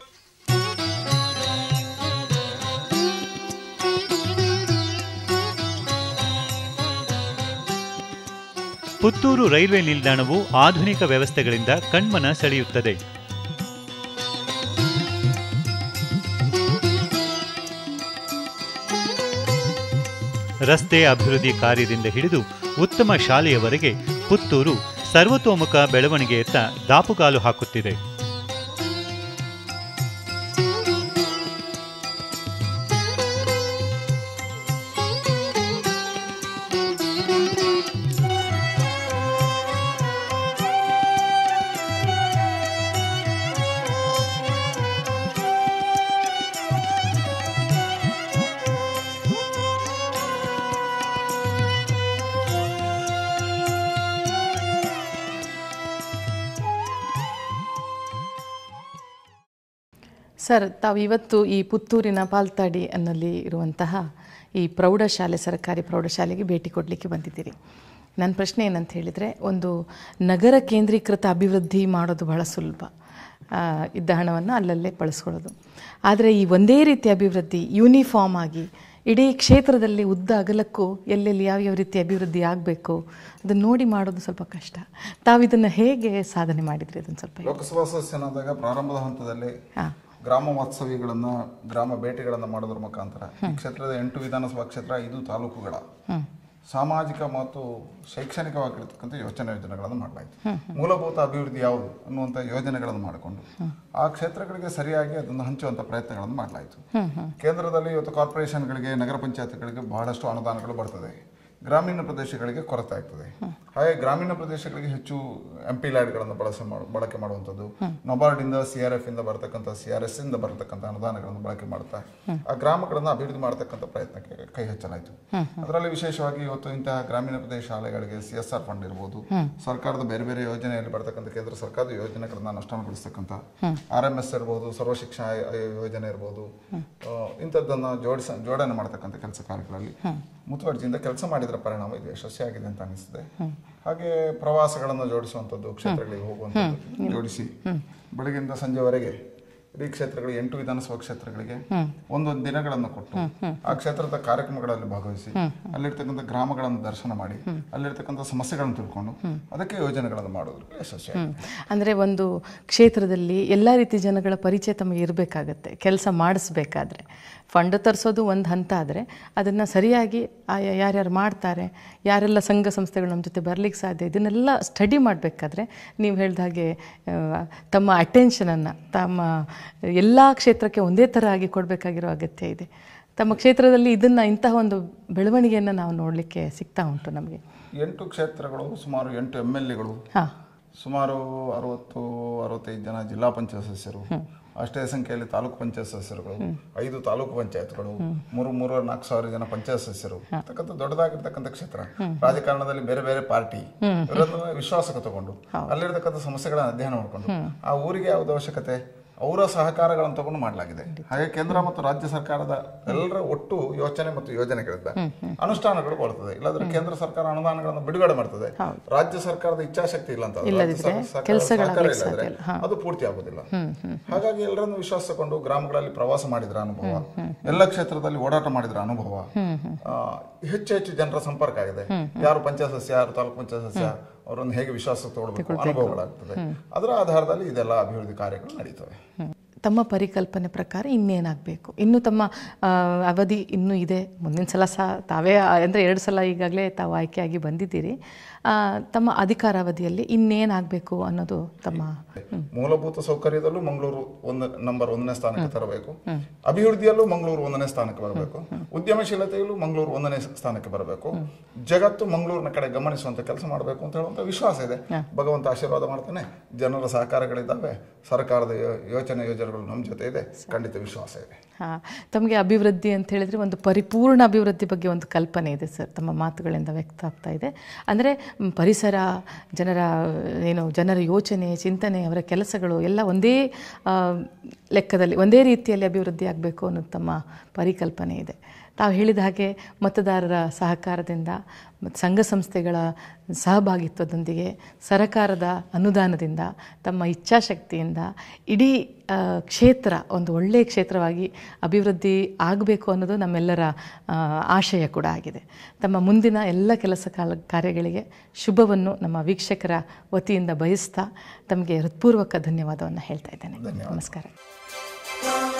ಪುತ್ತೂರು ರೈಲ್ವೆ ನಿಲ್ದಾಣವು ಆಧುನಿಕ ವ್ಯವಸ್ಥೆಗಳಿಂದ ಕಣ್ಮನ ಸೆಳೆಯುತ್ತದೆ ರಸ್ತೆ ಅಭಿವೃದ್ಧಿ ಕಾರ್ಯದಿಂದ ಹಿಡಿದು ಉತ್ತಮ ಶಾಲೆಯವರೆಗೆ ಪುತ್ತೂರು ಸರ್ವತೋಮುಖ ಬೆಳವಣಿಗೆಯತ್ತ ದಾಪುಗಾಲು ಹಾಕುತ್ತಿದೆ ಸರ್ ತಾವು ಇವತ್ತು ಈ ಪುತ್ತೂರಿನ ಪಾಲ್ತಾಡಿ ಅನ್ನಲ್ಲಿ ಇರುವಂತಹ ಈ ಪ್ರೌಢಶಾಲೆ ಸರ್ಕಾರಿ ಪ್ರೌಢಶಾಲೆಗೆ ಭೇಟಿ ಕೊಡಲಿಕ್ಕೆ ಬಂದಿದ್ದೀರಿ ನನ್ನ ಪ್ರಶ್ನೆ ಏನಂತ ಹೇಳಿದರೆ ಒಂದು ನಗರ ಕೇಂದ್ರೀಕೃತ ಅಭಿವೃದ್ಧಿ ಮಾಡೋದು ಬಹಳ ಸುಲಭ ಆ, ಇದ್ದ ಹಣವನ್ನು ಅಲ್ಲಲ್ಲೇ ಬಳಸ್ಕೊಳ್ಳೋದು ಆದರೆ ಈ ಒಂದೇ ರೀತಿ ಅಭಿವೃದ್ಧಿ ಯೂನಿಫಾರ್ಮ್ ಆಗಿ ಇಡೀ ಕ್ಷೇತ್ರದಲ್ಲಿ ಉದ್ದ ಅಗಲಕ್ಕೂ ಎಲ್ಲೆಲ್ಲಿ ಯಾವ್ಯಾವ ರೀತಿ ಅಭಿವೃದ್ಧಿ ಆಗಬೇಕು ಅದನ್ನು ನೋಡಿ ಮಾಡೋದು ಸ್ವಲ್ಪ ಕಷ್ಟ ತಾವು ಇದನ್ನು ಹೇಗೆ ಸಾಧನೆ ಮಾಡಿದ್ರಿ ಅದನ್ನು ಸ್ವಲ್ಪ ಹೇಳಿ. ಲೋಕಸಭಾ ಸದಸ್ಯನಾದಾಗ ಪ್ರಾರಂಭದ ಹಂತದಲ್ಲಿ ಹಾಂ ಗ್ರಾಮ ವಾಸ್ತವ್ಯಗಳನ್ನ ಗ್ರಾಮ ಭೇಟಿಗಳನ್ನ ಮಾಡೋದ್ರ ಮುಖಾಂತರ ಈ ಕ್ಷೇತ್ರದ ಎಂಟು ವಿಧಾನಸಭಾ ಕ್ಷೇತ್ರ ಐದು ತಾಲೂಕುಗಳ ಸಾಮಾಜಿಕ ಮತ್ತು ಶೈಕ್ಷಣಿಕವಾಗಿರ್ತಕ್ಕಂಥ ಯೋಚನೆ ಯೋಜನೆಗಳನ್ನು ಮಾಡಲಾಯಿತು ಮೂಲಭೂತ ಅಭಿವೃದ್ಧಿ ಯಾವುದು ಅನ್ನುವಂಥ ಯೋಜನೆಗಳನ್ನು ಮಾಡಿಕೊಂಡು ಆ ಕ್ಷೇತ್ರಗಳಿಗೆ ಸರಿಯಾಗಿ ಅದನ್ನು ಹಂಚುವಂಥ ಪ್ರಯತ್ನಗಳನ್ನು ಮಾಡಲಾಯಿತು ಕೇಂದ್ರದಲ್ಲಿ ಇವತ್ತು ಕಾರ್ಪೊರೇಷನ್ಗಳಿಗೆ ನಗರ ಪಂಚಾಯತ್ಗಳಿಗೆ ಬಹಳಷ್ಟು ಅನುದಾನಗಳು ಬರ್ತದೆ ಗ್ರಾಮೀಣ ಪ್ರದೇಶಗಳಿಗೆ ಕೊರತೆ ಆಗ್ತದೆ ಹಾಗೆ ಗ್ರಾಮೀಣ ಪ್ರದೇಶಗಳಿಗೆ ಹೆಚ್ಚು ಎಂ ಪಿ ಲ್ಯಾಡ್ಗಳನ್ನು ಬಳಸ ಮಾಡು- ಬಳಕೆ ಮಾಡುವಂಥದ್ದು ನಬಾರ್ಡ್ ಇಂದ ಸಿ ಆರ್ ಎಫ್ ಇಂದ ಬರತಕ್ಕಂಥ ಸಿ ಆರ್ ಎಸ್ ಇಂದ ಬರತಕ್ಕಂಥ ಅನುದಾನಗಳನ್ನು ಬಳಕೆ ಮಾಡ್ತಾ ಆ ಗ್ರಾಮಗಳನ್ನು ಅಭಿವೃದ್ಧಿ ಮಾಡತಕ್ಕಂಥ ಪ್ರಯತ್ನಕ್ಕೆ ಕೈ ಹಚ್ಚಲಾಯಿತು ಅದರಲ್ಲಿ ವಿಶೇಷವಾಗಿ ಇವತ್ತು ಇಂತಹ ಗ್ರಾಮೀಣ ಪ್ರದೇಶ ಶಾಲೆಗಳಿಗೆ ಸಿ ಎಸ್ ಆರ್ ಫಂಡ್ ಇರ್ಬೋದು ಸರ್ಕಾರದ ಬೇರೆ ಬೇರೆ ಯೋಜನೆಯಲ್ಲಿ ಬರ್ತಕ್ಕಂಥ ಕೇಂದ್ರ ಸರ್ಕಾರದ ಯೋಜನೆಗಳನ್ನ ಅನುಷ್ಠಾನಗೊಳಿಸ್ತಕ್ಕಂಥ ಆರ್ ಎಂ ಎಸ್ ಇರ್ಬೋದು ಸರ್ವ ಶಿಕ್ಷಣ ಆಯೋ- ಆಯೋ ಯೋಜನೆ ಇರ್ಬೋದು ಆ, ಇಂಥದ್ದನ್ನ ಜೋಡಿಸ ಜೋಡಣೆ ಮಾಡತಕ್ಕಂಥ ಕೆಲಸ ಕಾರ್ಯಗಳಲ್ಲಿ ಮುತುವರ್ಜಿಯಿಂದ ಕೆಲಸ ಮಾಡಿದ್ರ ಪರಿಣಾಮ ಇದು ಯಶಸ್ವಿಯಾಗಿದೆ ಅಂತ ಅನಿಸ್ತದೆ ಹಾಗೆ ಪ್ರವಾಸಗಳನ್ನು ಜೋಡಿಸುವಂಥದ್ದು ಕ್ಷೇತ್ರಗಳಿಗೆ ಹೋಗುವಂಥದ್ದು ಜೋಡಿಸಿ ಬೆಳಗಿಂದ ಸಂಜೆವರೆಗೆ ಇಡೀ ಕ್ಷೇತ್ರಗಳಿಗೆ ಎಂಟು ವಿಧಾನಸಭಾ ಕ್ಷೇತ್ರಗಳಿಗೆ ಒಂದೊಂದು ದಿನಗಳನ್ನು ಕೊಟ್ಟು ಆ ಕ್ಷೇತ್ರದ ಕಾರ್ಯಕ್ರಮಗಳಲ್ಲಿ ಭಾಗವಹಿಸಿ ಅಲ್ಲಿರ್ತಕ್ಕಂಥ ಗ್ರಾಮಗಳನ್ನು ದರ್ಶನ ಮಾಡಿ ಅಲ್ಲಿರ್ತಕ್ಕಂಥ ಸಮಸ್ಯೆಗಳನ್ನು ತಿಳ್ಕೊಂಡು ಅದಕ್ಕೆ ಯೋಜನೆಗಳನ್ನು ಮಾಡೋದ್ರ ಯಶಸ್ವಿ ಅಂದರೆ ಒಂದು ಕ್ಷೇತ್ರದಲ್ಲಿ ಎಲ್ಲ ರೀತಿ ಜನಗಳ ಪರಿಚಯ ತಮಗೆ ಇರಬೇಕಾಗತ್ತೆ ಕೆಲಸ ಮಾಡಿಸ್ಬೇಕಾದ್ರೆ ಫಂಡ್ ತರಿಸೋದು ಒಂದು ಹಂತ ಆದರೆ ಅದನ್ನು ಸರಿಯಾಗಿ ಆಯಾ ಯಾರ್ಯಾರು ಮಾಡ್ತಾರೆ ಯಾರೆಲ್ಲ ಸಂಘ ಸಂಸ್ಥೆಗಳು ನಮ್ಮ ಜೊತೆ ಬರ್ಲಿಕ್ಕೆ ಸಾಧ್ಯ ಇದನ್ನೆಲ್ಲ ಸ್ಟಡಿ ಮಾಡಬೇಕಾದ್ರೆ ನೀವು ಹೇಳ್ದ ಹಾಗೆ ಆ, ತಮ್ಮ ಅಟೆನ್ಷನನ್ನು ತಮ್ಮ ಎಲ್ಲ ಕ್ಷೇತ್ರಕ್ಕೆ ಒಂದೇ ಥರ ಆಗಿ ಕೊಡಬೇಕಾಗಿರೋ ಅಗತ್ಯ ಇದೆ ತಮ್ಮ ಕ್ಷೇತ್ರದಲ್ಲಿ ಇದನ್ನು ಇಂತಹ ಒಂದು ಬೆಳವಣಿಗೆಯನ್ನು ನಾವು ನೋಡಲಿಕ್ಕೆ ಸಿಗ್ತಾ ಉಂಟು ನಮಗೆ ಎಂಟು ಕ್ಷೇತ್ರಗಳು ಸುಮಾರು ಎಂಟು ಎಮ್ ಎಲ್ ಎಗಳು ಹಾಂ ಸುಮಾರು ಅರವತ್ತು ಅರವತ್ತೈದು ಜನ ಜಿಲ್ಲಾ ಪಂಚಾಯತ್ ಸದಸ್ಯರು ಅಷ್ಟೇ ಸಂಖ್ಯೆಯಲ್ಲಿ ತಾಲೂಕು ಪಂಚಾಯತ್ ಸದಸ್ಯರುಗಳು ಐದು ತಾಲೂಕು ಪಂಚಾಯತ್ಗಳು ಮೂರು ಮೂರು ನಾಲ್ಕು ಸಾವಿರ ಜನ ಪಂಚಾಯತ್ ಸದಸ್ಯರು ಅಂತಕ್ಕಂಥ ದೊಡ್ಡದಾಗಿರ್ತಕ್ಕಂಥ ಕ್ಷೇತ್ರ ರಾಜಕಾರಣದಲ್ಲಿ ಬೇರೆ ಬೇರೆ ಪಾರ್ಟಿ ಇವರನ್ನ ವಿಶ್ವಾಸಕ್ಕೆ ತಗೊಂಡು ಅಲ್ಲಿರ್ತಕ್ಕಂಥ ಸಮಸ್ಯೆಗಳನ್ನ ಅಧ್ಯಯನ ಮಾಡಿಕೊಂಡು ಆ ಊರಿಗೆ ಯಾವ್ದು ಅವಶ್ಯಕತೆ ಅವರ ಸಹಕಾರಗಳನ್ನು ತಗೊಂಡು ಮಾಡಲಾಗಿದೆ ಹಾಗೆ ಕೇಂದ್ರ ಮತ್ತು ರಾಜ್ಯ ಸರ್ಕಾರದ ಎಲ್ಲರ ಒಟ್ಟು ಯೋಚನೆ ಮತ್ತು ಯೋಜನೆಗಳಿಂದ ಅನುಷ್ಠಾನಗಳು ಬರ್ತದೆ ಇಲ್ಲಾಂದ್ರೆ ಕೇಂದ್ರ ಸರ್ಕಾರ ಅನುದಾನಗಳನ್ನು ಬಿಡುಗಡೆ ಮಾಡ್ತದೆ ರಾಜ್ಯ ಸರ್ಕಾರದ ಇಚ್ಛಾಶಕ್ತಿ ಇಲ್ಲ ಅಂತ ಅಲ್ಲ. ರಾಜ್ಯ ಸರ್- ಸರ್ಕಾರದ ಸಹಕಾರ ಇಲ್ಲಾಂದ್ರೆ ಅದು ಪೂರ್ತಿ ಆಗುದಿಲ್ಲ ಹಾಗಾಗಿ ಎಲ್ಲರನ್ನು ವಿಶ್ವಾಸ ತಗೊಂಡು ಗ್ರಾಮಗಳಲ್ಲಿ ಪ್ರವಾಸ ಮಾಡಿದ್ರ ಅನುಭವ ಎಲ್ಲ ಕ್ಷೇತ್ರದಲ್ಲಿ ಓಡಾಟ ಮಾಡಿದ್ರ ಅನುಭವ ಆ, ಹೆಚ್ಚು ಹೆಚ್ಚು ಜನರ ಸಂಪರ್ಕ ಆಗಿದೆ ಯಾರು ಪಂಚಾಯತ್ ಸದಸ್ಯ ಯಾರು ತಾಲೂಕು ಪಂಚಾಯತ್ ಸದಸ್ಯ ಅವರನ್ನು ಹೇಗೆ ವಿಶ್ವಾಸ ತಗೊಳ್ಬೇಕು ಅನುಭವಗಳಾಗ್ತದೆ ಅದರ ಆಧಾರದಲ್ಲಿ ಇದೆಲ್ಲ ಅಭಿವೃದ್ಧಿ ಕಾರ್ಯಗಳು ನಡೀತವೆ ತಮ್ಮ ಪರಿಕಲ್ಪನೆ ಪ್ರಕಾರ ಇನ್ನೇನಾಗಬೇಕು ಇನ್ನು ತಮ್ಮ ಆ, ಅವಧಿ ಇನ್ನೂ ಇದೆ ಮುಂದಿನ ಸಲ ಸಹ ತಾವೇ ಅಂದರೆ ಎರಡು ಸಲ ಈಗಾಗಲೇ ತಾವು ಆಯ್ಕೆಯಾಗಿ ಬಂದಿದ್ದೀರಿ ಆ, ತಮ್ಮ ಅಧಿಕಾರಾವಧಿಯಲ್ಲಿ ಇನ್ನೇನಾಗಬೇಕು ಅನ್ನೋದು ತಮ್ಮ ಮೂಲಭೂತ ಸೌಕರ್ಯದಲ್ಲೂ ಮಂಗಳೂರು ಒಂದು ನಂಬರ್ ಒಂದನೇ ಸ್ಥಾನಕ್ಕೆ ತರಬೇಕು ಅಭಿವೃದ್ಧಿಯಲ್ಲೂ ಮಂಗಳೂರು ಒಂದನೇ ಸ್ಥಾನಕ್ಕೆ ಬರಬೇಕು ಉದ್ಯಮಶೀಲತೆಯಲ್ಲೂ ಮಂಗಳೂರು ಒಂದನೇ ಸ್ಥಾನಕ್ಕೆ ಬರಬೇಕು ಜಗತ್ತು ಮಂಗಳೂರಿನ ಕಡೆ ಗಮನಿಸುವಂತ ಕೆಲಸ ಮಾಡಬೇಕು ಅಂತ ಹೇಳುವಂತ ವಿಶ್ವಾಸ ಇದೆ ಭಗವಂತ ಆಶೀರ್ವಾದ ಮಾಡ್ತಾನೆ ಜನರ ಸಹಕಾರಗಳಿದ್ದಾವೆ ಸರ್ಕಾರದ ಯೋ- ಯೋಚನೆ ಯೋಜನೆಗಳು ನಮ್ಮ ಜೊತೆ ಇದೆ ಖಂಡಿತ ವಿಶ್ವಾಸ ಇದೆ ಹಾಂ ತಮಗೆ ಅಭಿವೃದ್ಧಿ ಅಂತ ಹೇಳಿದರೆ ಒಂದು ಪರಿಪೂರ್ಣ ಅಭಿವೃದ್ಧಿ ಬಗ್ಗೆ ಒಂದು ಕಲ್ಪನೆ ಇದೆ ಸರ್ ತಮ್ಮ ಮಾತುಗಳಿಂದ ವ್ಯಕ್ತ ಆಗ್ತಾ ಇದೆ ಅಂದರೆ ಮ್, ಪರಿಸರ ಜನರ ಏನು ಜನರ ಯೋಚನೆ ಚಿಂತನೆ ಅವರ ಕೆಲಸಗಳು ಎಲ್ಲ ಒಂದೇ ಆ, ಲೆಕ್ಕದಲ್ಲಿ ಒಂದೇ ರೀತಿಯಲ್ಲಿ ಅಭಿವೃದ್ಧಿ ಆಗಬೇಕು ಅನ್ನೋದು ತಮ್ಮ ಪರಿಕಲ್ಪನೆ ಇದೆ ತಾವು ಹೇಳಿದ ಹಾಗೆ ಮತದಾರರ ಸಹಕಾರದಿಂದ ಮತ್ತು ಸಂಘ ಸಂಸ್ಥೆಗಳ ಸಹಭಾಗಿತ್ವದೊಂದಿಗೆ ಸರಕಾರದ ಅನುದಾನದಿಂದ ತಮ್ಮ ಇಚ್ಛಾಶಕ್ತಿಯಿಂದ ಇಡೀ ಆ, ಕ್ಷೇತ್ರ ಒಂದು ಒಳ್ಳೆಯ ಕ್ಷೇತ್ರವಾಗಿ ಅಭಿವೃದ್ಧಿ ಆಗಬೇಕು ಅನ್ನೋದು ನಮ್ಮೆಲ್ಲರ ಆ, ಆಶಯ ಕೂಡ ಆಗಿದೆ ತಮ್ಮ ಮುಂದಿನ ಎಲ್ಲ ಕೆಲಸ ಕಾಲ ಕಾರ್ಯಗಳಿಗೆ ಶುಭವನ್ನು ನಮ್ಮ ವೀಕ್ಷಕರ ವತಿಯಿಂದ ಬಯಸ್ತಾ ತಮಗೆ ಹೃತ್ಪೂರ್ವಕ ಧನ್ಯವಾದವನ್ನು ಹೇಳ್ತಾ ಇದ್ದೇನೆ ನಮಸ್ಕಾರ